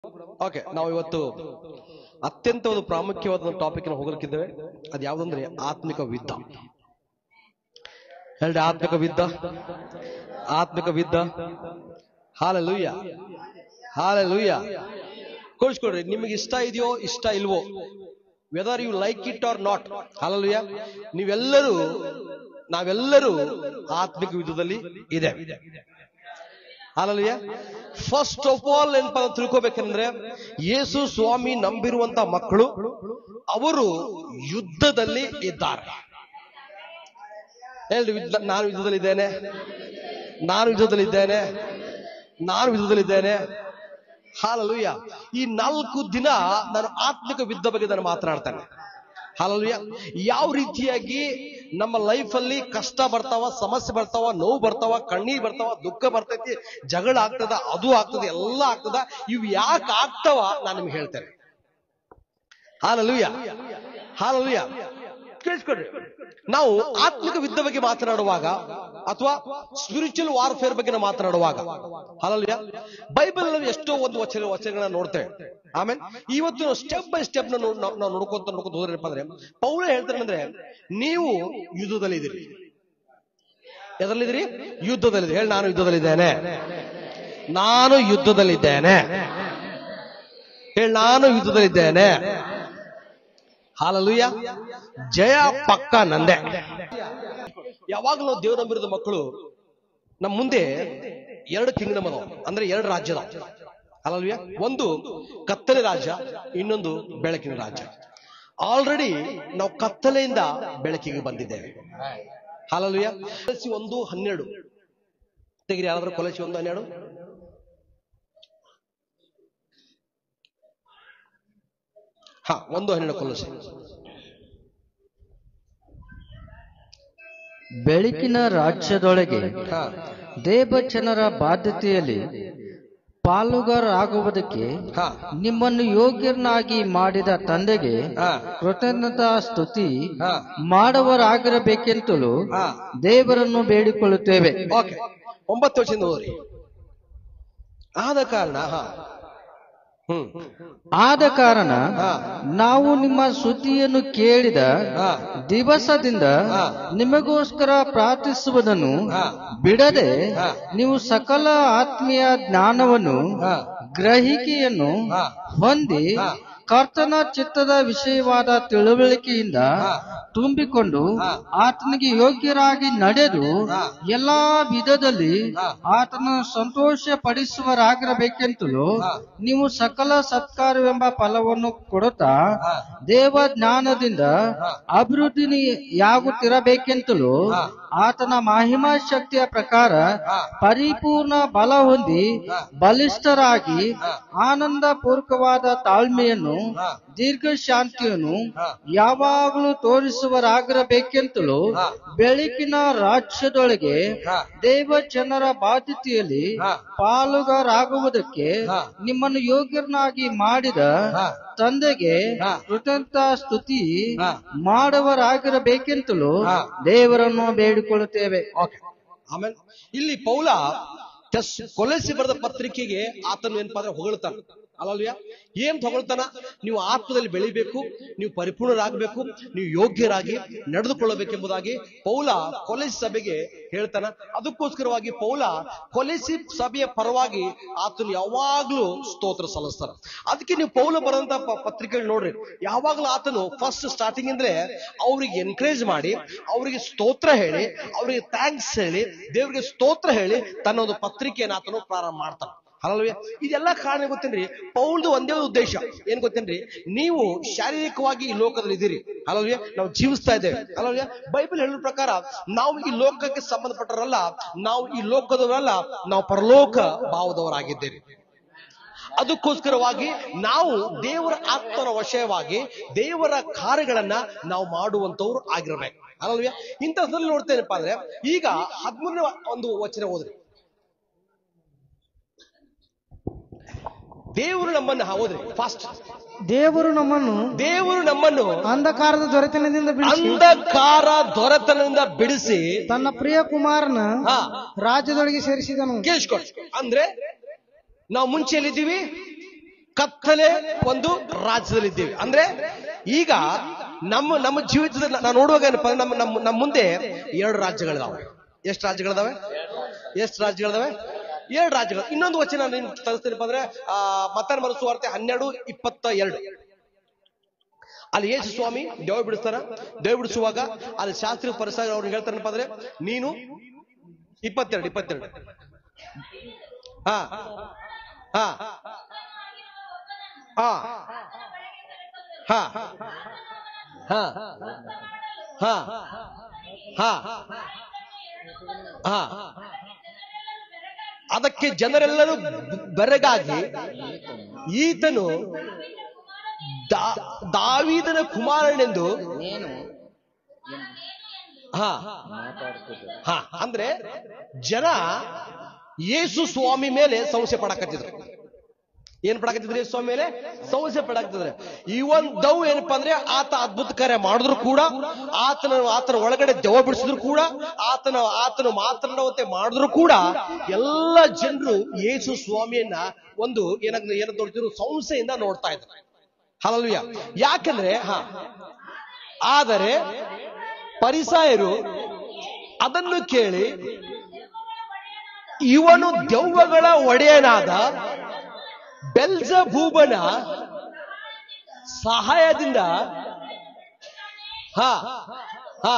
Okay ನಾವು ಇವತ್ತು ಅತ್ಯಂತ ಒಂದು ಪ್ರಾಮುಖ್ಯವಾದ ಟಾಪಿಕ್ ಹೋಗಲಿಕ್ಕಿದ್ದೇವೆ ಅದು ಯಾವುದಂದ್ರೆ ಆತ್ಮಿಕ ಯುದ್ಧ ಹೇಳಿ ಆತ್ಮಿಕ ಯುದ್ಧ ಆತ್ಮಿಕ ಯುದ್ಧ ಹಾಲೆಲೂಯ್ಯ ಹಾಲೆಲೂಯ್ಯ ಕೋಳಿಸ್ಕೊಡ್ರಿ ನಿಮಗೆ ಇಷ್ಟ ಇದೆಯೋ ಇಷ್ಟ ಇಲ್ವೋ whether you like it or not hallelujah ನೀವೆಲ್ಲರೂ ನಾವೆಲ್ಲರೂ ಆತ್ಮಿಕ ಯುದ್ಧದಲ್ಲಿ ಇದೆ ಅಲ್ಲಲ್ಯ ಫಸ್ಟ್ ಆಫ್ ಆಲ್ ಏನಪ್ಪ ಅಂತ ತಿಳ್ಕೊಬೇಕಂದ್ರೆ ಯೇಸು ಸ್ವಾಮಿ ನಂಬಿರುವಂತ ಮಕ್ಕಳು ಅವರು ಯುದ್ಧದಲ್ಲಿ ಇದ್ದಾರೆ ಹೇಳ್ರಿ ಯುದ್ಧ ನಾನು ಯುದ್ಧದಲ್ಲಿದ್ದೇನೆ ನಾನು ಯುದ್ಧದಲ್ಲಿದ್ದೇನೆ ನಾನು ಯುದ್ಧದಲ್ಲಿದ್ದೇನೆ ಹಾಲಲುಯ್ಯ ಈ ನಾಲ್ಕು ದಿನ ನಾನು ಆತ್ಮಿಕ ಯುದ್ಧ ಬಗ್ಗೆ ನಾನು ಮಾತನಾಡ್ತೇನೆ ಹಾಲಲುಯ್ಯ ಯಾವ ರೀತಿಯಾಗಿ ನಮ್ಮ ಲೈಫ್ ಅಲ್ಲಿ ಕಷ್ಟ ಬರ್ತಾವ ಸಮಸ್ಯೆ ಬರ್ತಾವ ನೋವು ಬರ್ತಾವ ಕಣ್ಣೀರ್ ಬರ್ತಾವ ದುಃಖ ಬರ್ತೈತಿ ಜಗಳ ಆಗ್ತದ ಅದು ಆಗ್ತದೆ ಎಲ್ಲ ಆಗ್ತದ ಇವು ಯಾಕೆ ಆಗ್ತಾವ ನಾನು ನಿಮ್ಗೆ ಹೇಳ್ತೇನೆ ಹಾಲಲುಯ್ಯ ಹಾಲಲುಯ್ಯ ಕೇಳಿಸ್ಕೊಡ್ರಿ ನಾವು ಆತ್ಮಿಕ ಯುದ್ಧ ಬಗ್ಗೆ ಮಾತನಾಡುವಾಗ ಅಥವಾ ಸ್ಪಿರಿಚುವಲ್ ವಾರ್ಫೇರ್ ಬಗ್ಗೆ ನಾವು ಮಾತನಾಡುವಾಗ ಹಾಲಲ್ಯ ಬೈಬಲ್ ಅಲ್ಲಿ ಎಷ್ಟೋ ಒಂದು ವಚನ ವಚನಗಳನ್ನ ನೋಡ್ತೇವೆ ಆಮೇಲೆ ಇವತ್ತು ನಾವು ಸ್ಟೆಪ್ ಬೈ ಸ್ಟೆಪ್ ನಾವು ನೋಡ್ಕೊಂತ ನೋಡ್ಕೊಂತ ಹೋದ್ರಪ್ಪ ಅಂದ್ರೆ ಪೌಲ ಹೇಳ್ತಾರೆ ಅಂದ್ರೆ ನೀವು ಯುದ್ಧದಲ್ಲಿ ಇದ್ದೀರಿ ಎದರಲ್ಲಿದ್ದೀರಿ ಯುದ್ಧದಲ್ಲಿದ್ದೀರಿ ಹೇಳಿ ನಾನು ಯುದ್ಧದಲ್ಲಿದ್ದೇನೆ ನಾನು ಯುದ್ಧದಲ್ಲಿದ್ದೇನೆ ಹೇಳಿ ನಾನು ಯುದ್ಧದಲ್ಲಿದ್ದೇನೆ ಹಾಲಲುಯ್ಯ ಜಯ ಪಕ್ಕ ನಂದೆ ಯಾವಾಗಲೂ ನಾವು ದೇವ್ರ ನಂಬಿರದ ಮಕ್ಕಳು ನಮ್ಮ ಮುಂದೆ ಎರಡು ಕಿಂಗ್ಡಮ್ ಅದಾವ ಅಂದ್ರೆ ಎರಡು ರಾಜ್ಯದ ಅಲ್ಲಲ್ವ್ಯ ಒಂದು ಕತ್ತಲೆ ರಾಜ್ಯ ಇನ್ನೊಂದು ಬೆಳಕಿನ ರಾಜ್ಯ ಆಲ್ರೆಡಿ ನಾವು ಕತ್ತಲೆಯಿಂದ ಬೆಳಕಿಗೆ ಬಂದಿದ್ದೇವೆ ಹಾಲಲ್ವ್ಯ ಕೊಲಸಿ ಒಂದು ಹನ್ನೆರಡು ತೆಗಿರಿ ಯಾರಾದ್ರೂ ಕೊಲಸಿ ಒಂದು ಹನ್ನೆರಡು ಹಾ ಒಂದು ಹನ್ನೆರಡು ಕೊಲಸಿ ಬೆಳಕಿನ ರಾಜ್ಯದೊಳಗೆ ಹಾ ದೇವಜನರ ಬಾಧ್ಯತೆಯಲ್ಲಿ ಪಾಲುಗಾರರಾಗುವುದಕ್ಕೆ ಹಾ ನಿಮ್ಮನ್ನು ಯೋಗ್ಯರನ್ನಾಗಿ ಮಾಡಿದ ತಂದೆಗೆ ಹಾ ಕೃತಜ್ಞತಾ ಸ್ತುತಿ ಹಾ ಮಾಡುವರಾಗಿರಬೇಕೆಂತಲೂ ಹಾ ದೇವರನ್ನು ಬೇಡಿಕೊಳ್ಳುತ್ತೇವೆ ಓಕೆ ಒಂಬತ್ತು ವರ್ಷದಿಂದ ಹೋದ್ರಿ ಆದ ಕಾರಣ ಹಾ ಹ್ಮ್ ಆದ ಕಾರಣ ಹಾ ನಾವು ನಿಮ್ಮ ಸುದ್ದಿಯನ್ನು ಕೇಳಿದ ಹಾ ದಿವಸದಿಂದ ಹಾ. ನಿಮಗೋಸ್ಕರ ಪ್ರಾರ್ಥಿಸುವುದನ್ನು ಹಾ. ಬಿಡದೆ ಹಾ. ನೀವು ಸಕಲ ಆತ್ಮೀಯ ಜ್ಞಾನವನ್ನು ಹಾ ಗ್ರಹಿಕೆಯನ್ನು ಹಾ. ಹೊಂದಿ ಹಾ. ಕರ್ತನ ಚಿತ್ತದ ವಿಷಯವಾದ ತಿಳುವಳಿಕೆಯಿಂದ ಹಾ. ತುಂಬಿಕೊಂಡು ಹಾ. ಆತನಿಗೆ ಯೋಗ್ಯರಾಗಿ ನಡೆದು ಹಾ. ಎಲ್ಲಾ ವಿಧದಲ್ಲಿ ಹಾ. ಆತನ ಸಂತೋಷ ಪಡಿಸುವರಾಗಿರಬೇಕೆಂತಲೂ ಹಾ. ನೀವು ಸಕಲ ಸತ್ಕಾರವೆಂಬ ಫಲವನ್ನು ಕೊಡುತ್ತಾ ಹಾ. ದೇವ ಜ್ಞಾನದಿಂದ ಹಾ. ಅಭಿವೃದ್ಧಿಯಾಗುತ್ತಿರಬೇಕೆಂತಲೂ ಹಾ. ಆತನ ಮಹಿಮಾ ಶಕ್ತಿಯ ಪ್ರಕಾರ ಹಾ. ಪರಿಪೂರ್ಣ ಬಲ ಹೊಂದಿ ಹಾ. ಬಲಿಷ್ಠರಾಗಿ ಹಾ. ಆನಂದ ಪೂರ್ವಕವಾದ ತಾಳ್ಮೆಯನ್ನು ಹಾ. ದೀರ್ಘ ಶಾಂತಿಯನ್ನು ಹಾ. ಯಾವಾಗಲೂ ತೋರಿಸುವರಾಗಿರಬೇಕೆಂತಲೂ ಹಾ. ಬೆಳಕಿನ ರಾಜ್ಯದೊಳಗೆ ಹಾ. ದೇವ ಜನರ ಬಾಧ್ಯತೆಯಲ್ಲಿ ಹಾ. ಪಾಲುಗಾರಾಗುವುದಕ್ಕೆ ಹಾ. ನಿಮ್ಮನ್ನು ಯೋಗ್ಯರನ್ನಾಗಿ ಮಾಡಿದ ಹಾ. ತಂದೆಗೆ ಹಾ. ಕೃತಜ್ಞ ಸ್ತುತಿ ಹಾ. ಮಾಡುವರಾಗಿರಬೇಕೆಂತಲೂ ಹಾ. ದೇವರನ್ನು ಬೇಡಿಕೊಳ್ಳುತ್ತೇವೆ ಓಕೆ ಆಮೇಲೆ ಇಲ್ಲಿ ಪೌಲ ತೆಸ್ ಕೊಲೆಸಿ ಬರೆದ ಪತ್ರಿಕೆಗೆ ಆತನು ಏನಪ್ಪಾ ಅಂದ್ರೆ ಹೊಗಳ್ತಾನ ಅಲ್ಲಲ್ವ್ಯ ಏನ್ ಹೊಗಳ್ತಾನ ನೀವು ಆತ್ಮದಲ್ಲಿ ಬೆಳಿಬೇಕು ನೀವು ಪರಿಪೂರ್ಣರಾಗಬೇಕು ನೀವು ಯೋಗ್ಯರಾಗಿ ನಡೆದುಕೊಳ್ಳಬೇಕೆಂಬುದಾಗಿ ಪೌಲ ಕೊಲೆಸಿ ಸಭೆಗೆ ಹೇಳ್ತಾನ ಅದಕ್ಕೋಸ್ಕರವಾಗಿ ಪೌಲ ಕೊಲೆಸಿ ಸಭೆಯ ಪರವಾಗಿ ಆತನು ಯಾವಾಗ್ಲೂ ಸ್ತೋತ್ರ ಸಲ್ಲಿಸ್ತಾನ ಅದಕ್ಕೆ ನೀವು ಪೌಲ ಬರೆದಂತ ಪತ್ರಿಕೆಗಳು ನೋಡ್ರಿ ಯಾವಾಗ್ಲೂ ಆತನು ಫಸ್ಟ್ ಸ್ಟಾರ್ಟಿಂಗ್ ಅಂದ್ರೆ ಅವ್ರಿಗೆ ಎನ್ಕರೇಜ್ ಮಾಡಿ ಅವರಿಗೆ ಸ್ತೋತ್ರ ಹೇಳಿ ಅವರಿಗೆ ಥ್ಯಾಂಕ್ಸ್ ಹೇಳಿ ದೇವರಿಗೆ ಸ್ತೋತ್ರ ಹೇಳಿ ತನ್ನ ಒಂದು ಪತ್ರಿಕೆಯನ್ನು ಆತನು ಪ್ರಾರಂಭ ಮಾಡ್ತಾನೆ ಅಲ್ಲವೇ ಇದೆಲ್ಲ ಕಾರಣ ಗೊತ್ತೇನ್ರಿ ಪೌಲ್ದು ಒಂದೇ ಒಂದು ಉದ್ದೇಶ ಏನ್ ಗೊತ್ತೇನ್ರಿ ನೀವು ಶಾರೀರಿಕವಾಗಿ ಈ ಲೋಕದಲ್ಲಿ ಇದ್ದೀರಿ ಅಲ್ಲವೇ ನಾವು ಜೀವಿಸ್ತಾ ಇದ್ದೇವೆ ಅಲ್ಲವೇ ಬೈಬಲ್ ಹೇಳೋ ಪ್ರಕಾರ ನಾವು ಈ ಲೋಕಕ್ಕೆ ಸಂಬಂಧಪಟ್ಟವರಲ್ಲ ನಾವು ಈ ಲೋಕದವರಲ್ಲ ನಾವು ಪರಲೋಕ ಭಾವದವರಾಗಿದ್ದೇವೆ ಅದಕ್ಕೋಸ್ಕರವಾಗಿ ನಾವು ದೇವರ ಆತ್ಮನ ವಶಯವಾಗಿ ದೇವರ ಕಾರ್ಯಗಳನ್ನ ನಾವು ಮಾಡುವಂತವ್ರು ಆಗಿರ್ಬೇಕು ಅಲ್ಲಲ್ವೇ ಇಂಥದ್ರಲ್ಲಿ ನೋಡ್ತೇನಪ್ಪ ಅಂದ್ರೆ ಈಗ ಹದಿಮೂರನೇ ಒಂದು ವಚನ ಹೋದ್ರಿ ದೇವರು ನಮ್ಮನ್ನು ಹೋದ್ರಿ ಫಾಸ್ಟ್ ದೇವರು ನಮ್ಮನ್ನು ದೇವರು ನಮ್ಮನ್ನು ಅಂಧಕಾರದ ದೊರೆತನದಿಂದ ಬಿಡಿಸಿ ಅಂಧಕಾರ ದೊರೆತನದಿಂದ ಬಿಡಿಸಿ ತನ್ನ ಪ್ರಿಯ ಕುಮಾರನ ಹಾ ರಾಜ್ಯದೊಳಗೆ ಸೇರಿಸಿದನು ಕೇಳಿಸ್ಕೊಳ್ಳಿ ಅಂದ್ರೆ ನಾವು ಮುಂಚೆ ಎಲ್ಲಿದ್ದೀವಿ ಕತ್ತಲೆ ಒಂದು ರಾಜ್ಯದಲ್ಲಿದ್ದೇವೆ ಅಂದ್ರೆ ಈಗ ನಮ್ಮ ನಮ್ಮ ಜೀವಿತದಲ್ಲಿ ನಾವು ನೋಡುವಾಗ ಏನಪ್ಪ ಅಂದ್ರೆ ನಮ್ಮ ನಮ್ಮ ನಮ್ಮ ಮುಂದೆ ಎರಡು ರಾಜ್ಯಗಳಿದಾವೆ ಎಷ್ಟು ರಾಜ್ಯಗಳಿದಾವೆ ಎಷ್ಟು ರಾಜ್ಯಗಳಿದಾವೆ ಎರಡು ರಾಜ್ಯಗಳು ಇನ್ನೊಂದು ವಚನ ನೀನು ತರಿಸ್ತೀನಪ್ಪ ಅಂದ್ರೆ ಆ ಮತನ ಮನಸ್ಸುವಾರ್ತೆ ಹನ್ನೆರಡು ಇಪ್ಪತ್ತ ಎರಡು ಅಲ್ಲಿ ಯೇಸು ಸ್ವಾಮಿ ದೇವ ಬಿಡಿಸ್ತಾರ ದೇವ ಬಿಡಿಸುವಾಗ ಅಲ್ಲಿ ಶಾಸ್ತ್ರಿ ಪರಿಸರ ಅವ್ರು ಹೇಳ್ತಾರಪ್ಪ ಅಂದ್ರೆ ನೀನು ಇಪ್ಪತ್ತೆರಡು ಇಪ್ಪತ್ತೆರಡು ಹಾ ಹಾ ಹಾ ಹಾ ಹಾ ಹಾ ಹಾ ಹಾ ಅದಕ್ಕೆ ಜನರೆಲ್ಲರೂ ಬೆರಗಾಗಿ ಈತನು ದಾ- ದಾವೀದನ ಕುಮಾರನೆಂದು ನೀನು ಹಾ ಮಾತಾಡ್ತಿದ್ದೆ ಹಾ ಅಂದ್ರೆ ಜನ ಯೇಸು ಸ್ವಾಮಿ ಮೇಲೆ ಸಂಶಯ ಪಡಕತ್ತಿದ್ರು ಏನ್ ಪಡಕತ್ತಿದ್ರು ಯೇಸು ಸ್ವಾಮಿ ಮೇಲೆ ಸಂಶಯ ಪಡಕತ್ತಿದ್ರೆ ಇವನ್ ದವ್ ಏನಪ್ಪಾ ಅಂದ್ರೆ ಆತ ಅದ್ಭುತ ಕಾರ್ಯ ಮಾಡಿದ್ರು ಕೂಡ ಆತನ ಆತನ ಒಳಗಡೆ ದೆವ್ವ ಬಿಡಿಸಿದ್ರು ಕೂಡ ಆತನ ಆತನ ಮಾತನಾಡುವಂತೆ ಮಾಡಿದ್ರು ಕೂಡ ಎಲ್ಲ ಜನರು ಯೇಸು ಸ್ವಾಮಿಯನ್ನ ಒಂದು ಏನಾಗ ಏನಂತ ನೋಡ್ತಿದ್ರು ಸಂಶಯದಿಂದ ನೋಡ್ತಾ ಇದ್ರು ಹಲಲ್ವಿಯ ಯಾಕಂದ್ರೆ ಹಾ ಆದರೆ ಪರಿಸಾಯರು ಅದನ್ನು ಕೇಳಿ ಇವನು ದೆವ್ವಗಳ ಒಡೆಯನಾದ ಬೆಲ್ಜಬೂಬನ ಸಹಾಯದಿಂದ ಹಾ ಹಾ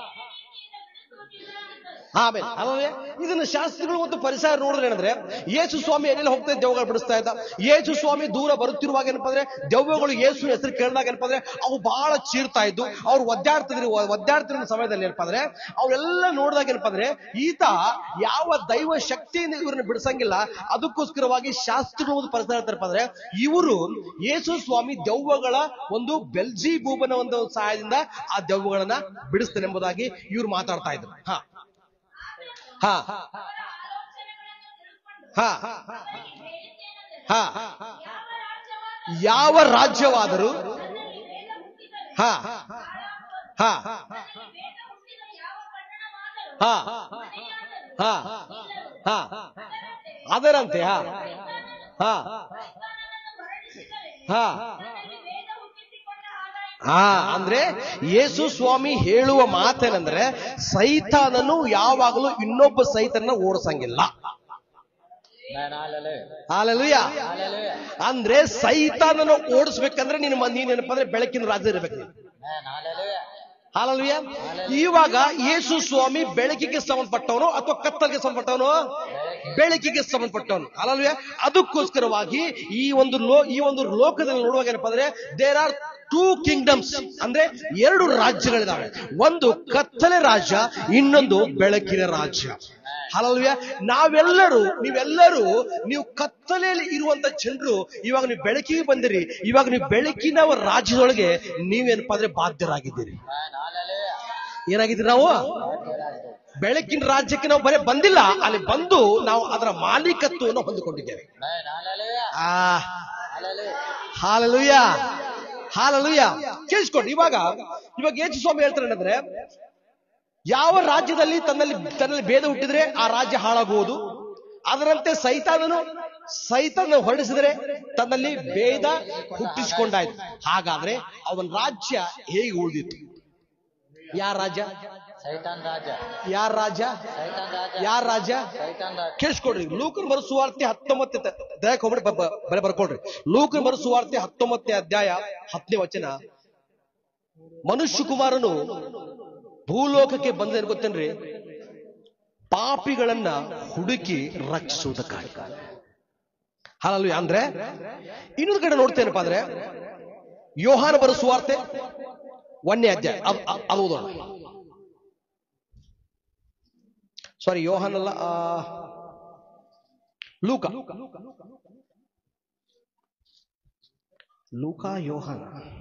ಆಮೇಲೆ ಆಮೇಲೆ ಇದನ್ನ ಶಾಸ್ತ್ರಿಗಳು ಮತ್ತು ಪರಿಸರ ನೋಡಿದ್ರೆ ಏನಂದ್ರೆ ಯೇಸು ಸ್ವಾಮಿ ಎಲ್ಲೆಲ್ಲ ಹೋಗ್ತಾ ಇದ್ದ ದೆವ್ವಗಳು ಬಿಡಿಸ್ತಾ ಇದ್ದ ಯೇಸು ಸ್ವಾಮಿ ದೂರ ಬರುತ್ತಿರುವಾಗ ಏನಪ್ಪ ಅಂದ್ರೆ ದೆವ್ವಗಳು ಯೇಸು ಹೆಸರು ಕೇಳಿದಾಗ ಏನಪ್ಪ ಅಂದ್ರೆ ಅವು ಬಹಳ ಚೀರ್ತಾ ಇದ್ದು ಅವ್ರು ಒದ್ದಾಡ್ತಿದ್ರು ಒದ್ದಾಡ್ತಿರೋ ಸಮಯದಲ್ಲಿ ಏನಪ್ಪ ಅಂದ್ರೆ ಅವರೆಲ್ಲ ನೋಡಿದಾಗ ಏನಪ್ಪ ಅಂದ್ರೆ ಈತ ಯಾವ ದೈವ ಶಕ್ತಿಯಿಂದ ಇವ್ರನ್ನ ಬಿಡಿಸಂಗಿಲ್ಲ ಅದಕ್ಕೋಸ್ಕರವಾಗಿ ಶಾಸ್ತ್ರಿಗಳು ಮತ್ತು ಪರಿಸರ ಹೇಳ್ತಾರಪ್ಪ ಅಂದ್ರೆ ಇವರು ಯೇಸು ಸ್ವಾಮಿ ದೆವ್ವಗಳ ಒಂದು ಬೆಲ್ಜಿ ಬೂಬನ ಒಂದು ಸಹಾಯದಿಂದ ಆ ದೆವ್ವಗಳನ್ನ ಬಿಡಿಸ್ತಾನೆ ಎಂಬುದಾಗಿ ಇವ್ರು ಮಾತಾಡ್ತಾ ಇದ್ರು ಹಾ ಹಾ ಹಾ ಹಾ ಯಾವ ರಾಜ್ಯವಾದರೂ ಹಾ ಹಾ ಹಾ ಹಾ ಹಾ ಅದರಂತೆ ಹಾ ಹಾ ಹಾ ಹಾ ಅಂದ್ರೆ ಯೇಸು ಸ್ವಾಮಿ ಹೇಳುವ ಮಾತೇನಂದ್ರೆ ಸೈತಾನನು ಯಾವಾಗಲೂ ಇನ್ನೊಬ್ಬ ಸೈತನ ಓಡಿಸಂಗಿಲ್ಲ ನಾನಾಲಲೆ ಹಾಲೆಲೂಯ ಹಾಲೆಲೂಯ ಅಂದ್ರೆ ಸೈತಾನನ ಓಡಿಸ್ಬೇಕಂದ್ರೆ ನೀನು ಮ- ನೀನೇನಪ್ಪ ಅಂದ್ರೆ ಬೆಳಕಿನ ರಾಜ್ಯ ಇರ್ಬೇಕು ನೀನು. ನಾನಾಲಲೆ ಹಾಲೆಲೂಯ ಇವಾಗ ಯೇಸು ಸ್ವಾಮಿ ಬೆಳಕಿಗೆ ಸಂಬಂಧಪಟ್ಟವನು ಅಥವಾ ಕತ್ತಲಿಗೆ ಸಂಬಂಧಪಟ್ಟವನು ಬೆಳಕಿಗೆ ಸಂಬಂಧಪಟ್ಟವನು ಹಾಲೆಲೂಯ ಅದಕ್ಕೋಸ್ಕರವಾಗಿ ಈ ಒಂದು ಲೋ ಈ ಒಂದು ಲೋಕದಲ್ಲಿ ನೋಡುವಾಗ ಏನಪ್ಪ ಅಂದ್ರೆ ದೇರ್ ಆರ್ ಟೂ ಕಿಂಗ್ಡಮ್ಸ್ ಅಂದ್ರೆ ಎರಡು ರಾಜ್ಯಗಳಿದಾವೆ ಒಂದು ಕತ್ತಲೆ ರಾಜ್ಯ ಇನ್ನೊಂದು ಬೆಳಕಿನ ರಾಜ್ಯ ಹಲಲ್ವ್ಯ ನಾವೆಲ್ಲರೂ ನೀವೆಲ್ಲರೂ ನೀವು ಕತ್ತಲೆಯಲ್ಲಿ ಇರುವಂತ ಜನರು ಇವಾಗ ನೀವು ಬೆಳಕಿಗೆ ಬಂದಿರಿ ಇವಾಗ ನೀವು ಬೆಳಕಿನ ರಾಜ್ಯದೊಳಗೆ ನೀವೇನಪ್ಪ ಅಂದ್ರೆ ಬಾಧ್ಯರಾಗಿದ್ದೀರಿ ನಾನಾಲಲೆ ಏನಾಗಿದ್ದೀರಿ ನಾವು ಬೆಳಕಿನ ರಾಜ್ಯಕ್ಕೆ ನಾವು ಬರೀ ಬಂದಿಲ್ಲ ಅಲ್ಲಿ ಬಂದು ನಾವು ಅದರ ಮಾಲೀಕತ್ವವನ್ನು ಹೊಂದಿಕೊಂಡಿದ್ದೇವೆ ನಾನಾಲಲೆ ಆ ಹಾಲೆಲೂಯ ಹಾಲಲುಯ್ಯ ಹಾಲಲುಯ್ಯ ಕೇಳಿಸ್ಕೊಡ್ರಿ ಇವಾಗ ಇವಾಗ ಯೇಸು ಸ್ವಾಮಿ ಹೇಳ್ತಾರೆ ಏನಂದ್ರೆ ಯಾವ ರಾಜ್ಯದಲ್ಲಿ ತನ್ನಲ್ಲಿ ತನ್ನಲ್ಲಿ ಭೇದ ಹುಟ್ಟಿದ್ರೆ ಆ ರಾಜ್ಯ ಹಾಳಾಗುವುದು ಅದರಂತೆ ಸೈತಾನನು ಸೈತಾನ ಹೊರಡಿಸಿದರೆ ತನ್ನಲ್ಲಿ ಭೇದ ಹುಟ್ಟಿಸಿಕೊಂಡಾಯ್ತು ಹಾಗಾದ್ರೆ ಅವನ ರಾಜ್ಯ ಹೇಗೆ ಉಳಿದಿತ್ತು ಯಾರ ರಾಜ್ಯ ಸೈತಾನ್ ರಾಜ ಯಾರ ರಾಜ್ಯ ಸೈತಾನ್ ರಾಜ ಯಾರ ರಾಜ್ಯ ಸೈತಾನ್ ರಾಜ ಕೇಳಿಸ್ಕೊಡ್ರಿ ಲೂಕನ್ ಬರ ಸುವಾರ್ತೆ ಹತ್ತೊಂಬತ್ತೆ ಅಧ್ಯಾಯಕ್ಕೆ ಹೋಗ್ಬಿಟ್ಟು ಬ- ಬ- ಬರೆ ಬರ್ಕೊಡ್ರಿ ಲೂಕನ್ ಬರ ಸುವಾರ್ತೆ ಹತ್ತೊಂಬತ್ತನೇ ಅಧ್ಯಾಯ ಹತ್ತನೇ ವಚನ ಮನುಷ್ಯ ಕುಮಾರನು ಭೂಲೋಕಕ್ಕೆ ಬಂದೇನು ಗೊತ್ತೇನ್ರಿ ಪಾಪಿಗಳನ್ನ ಹುಡುಕಿ ರಕ್ಷಿಸುವುದಕ್ಕಾಗಿ ಹಾಲಲ್ವಿ ಅಂದ್ರೆ ಇನ್ನೊಂದು ಕಡೆ ನೋಡ್ತೇನಪ್ಪ ಅಂದ್ರೆ ಯೋಹಾನ ಬರೋ ಸುವಾರ್ತೆ ಒಂದನೇ ಅಧ್ಯಾಯ ಅದು ಅದು- ಅದು ಓದೋಣ ಸಾರಿ ಯೋಹಾನಲ್ಲ ಆ, ಲೂಕ ಲೂಕ ಯೋಹಾನ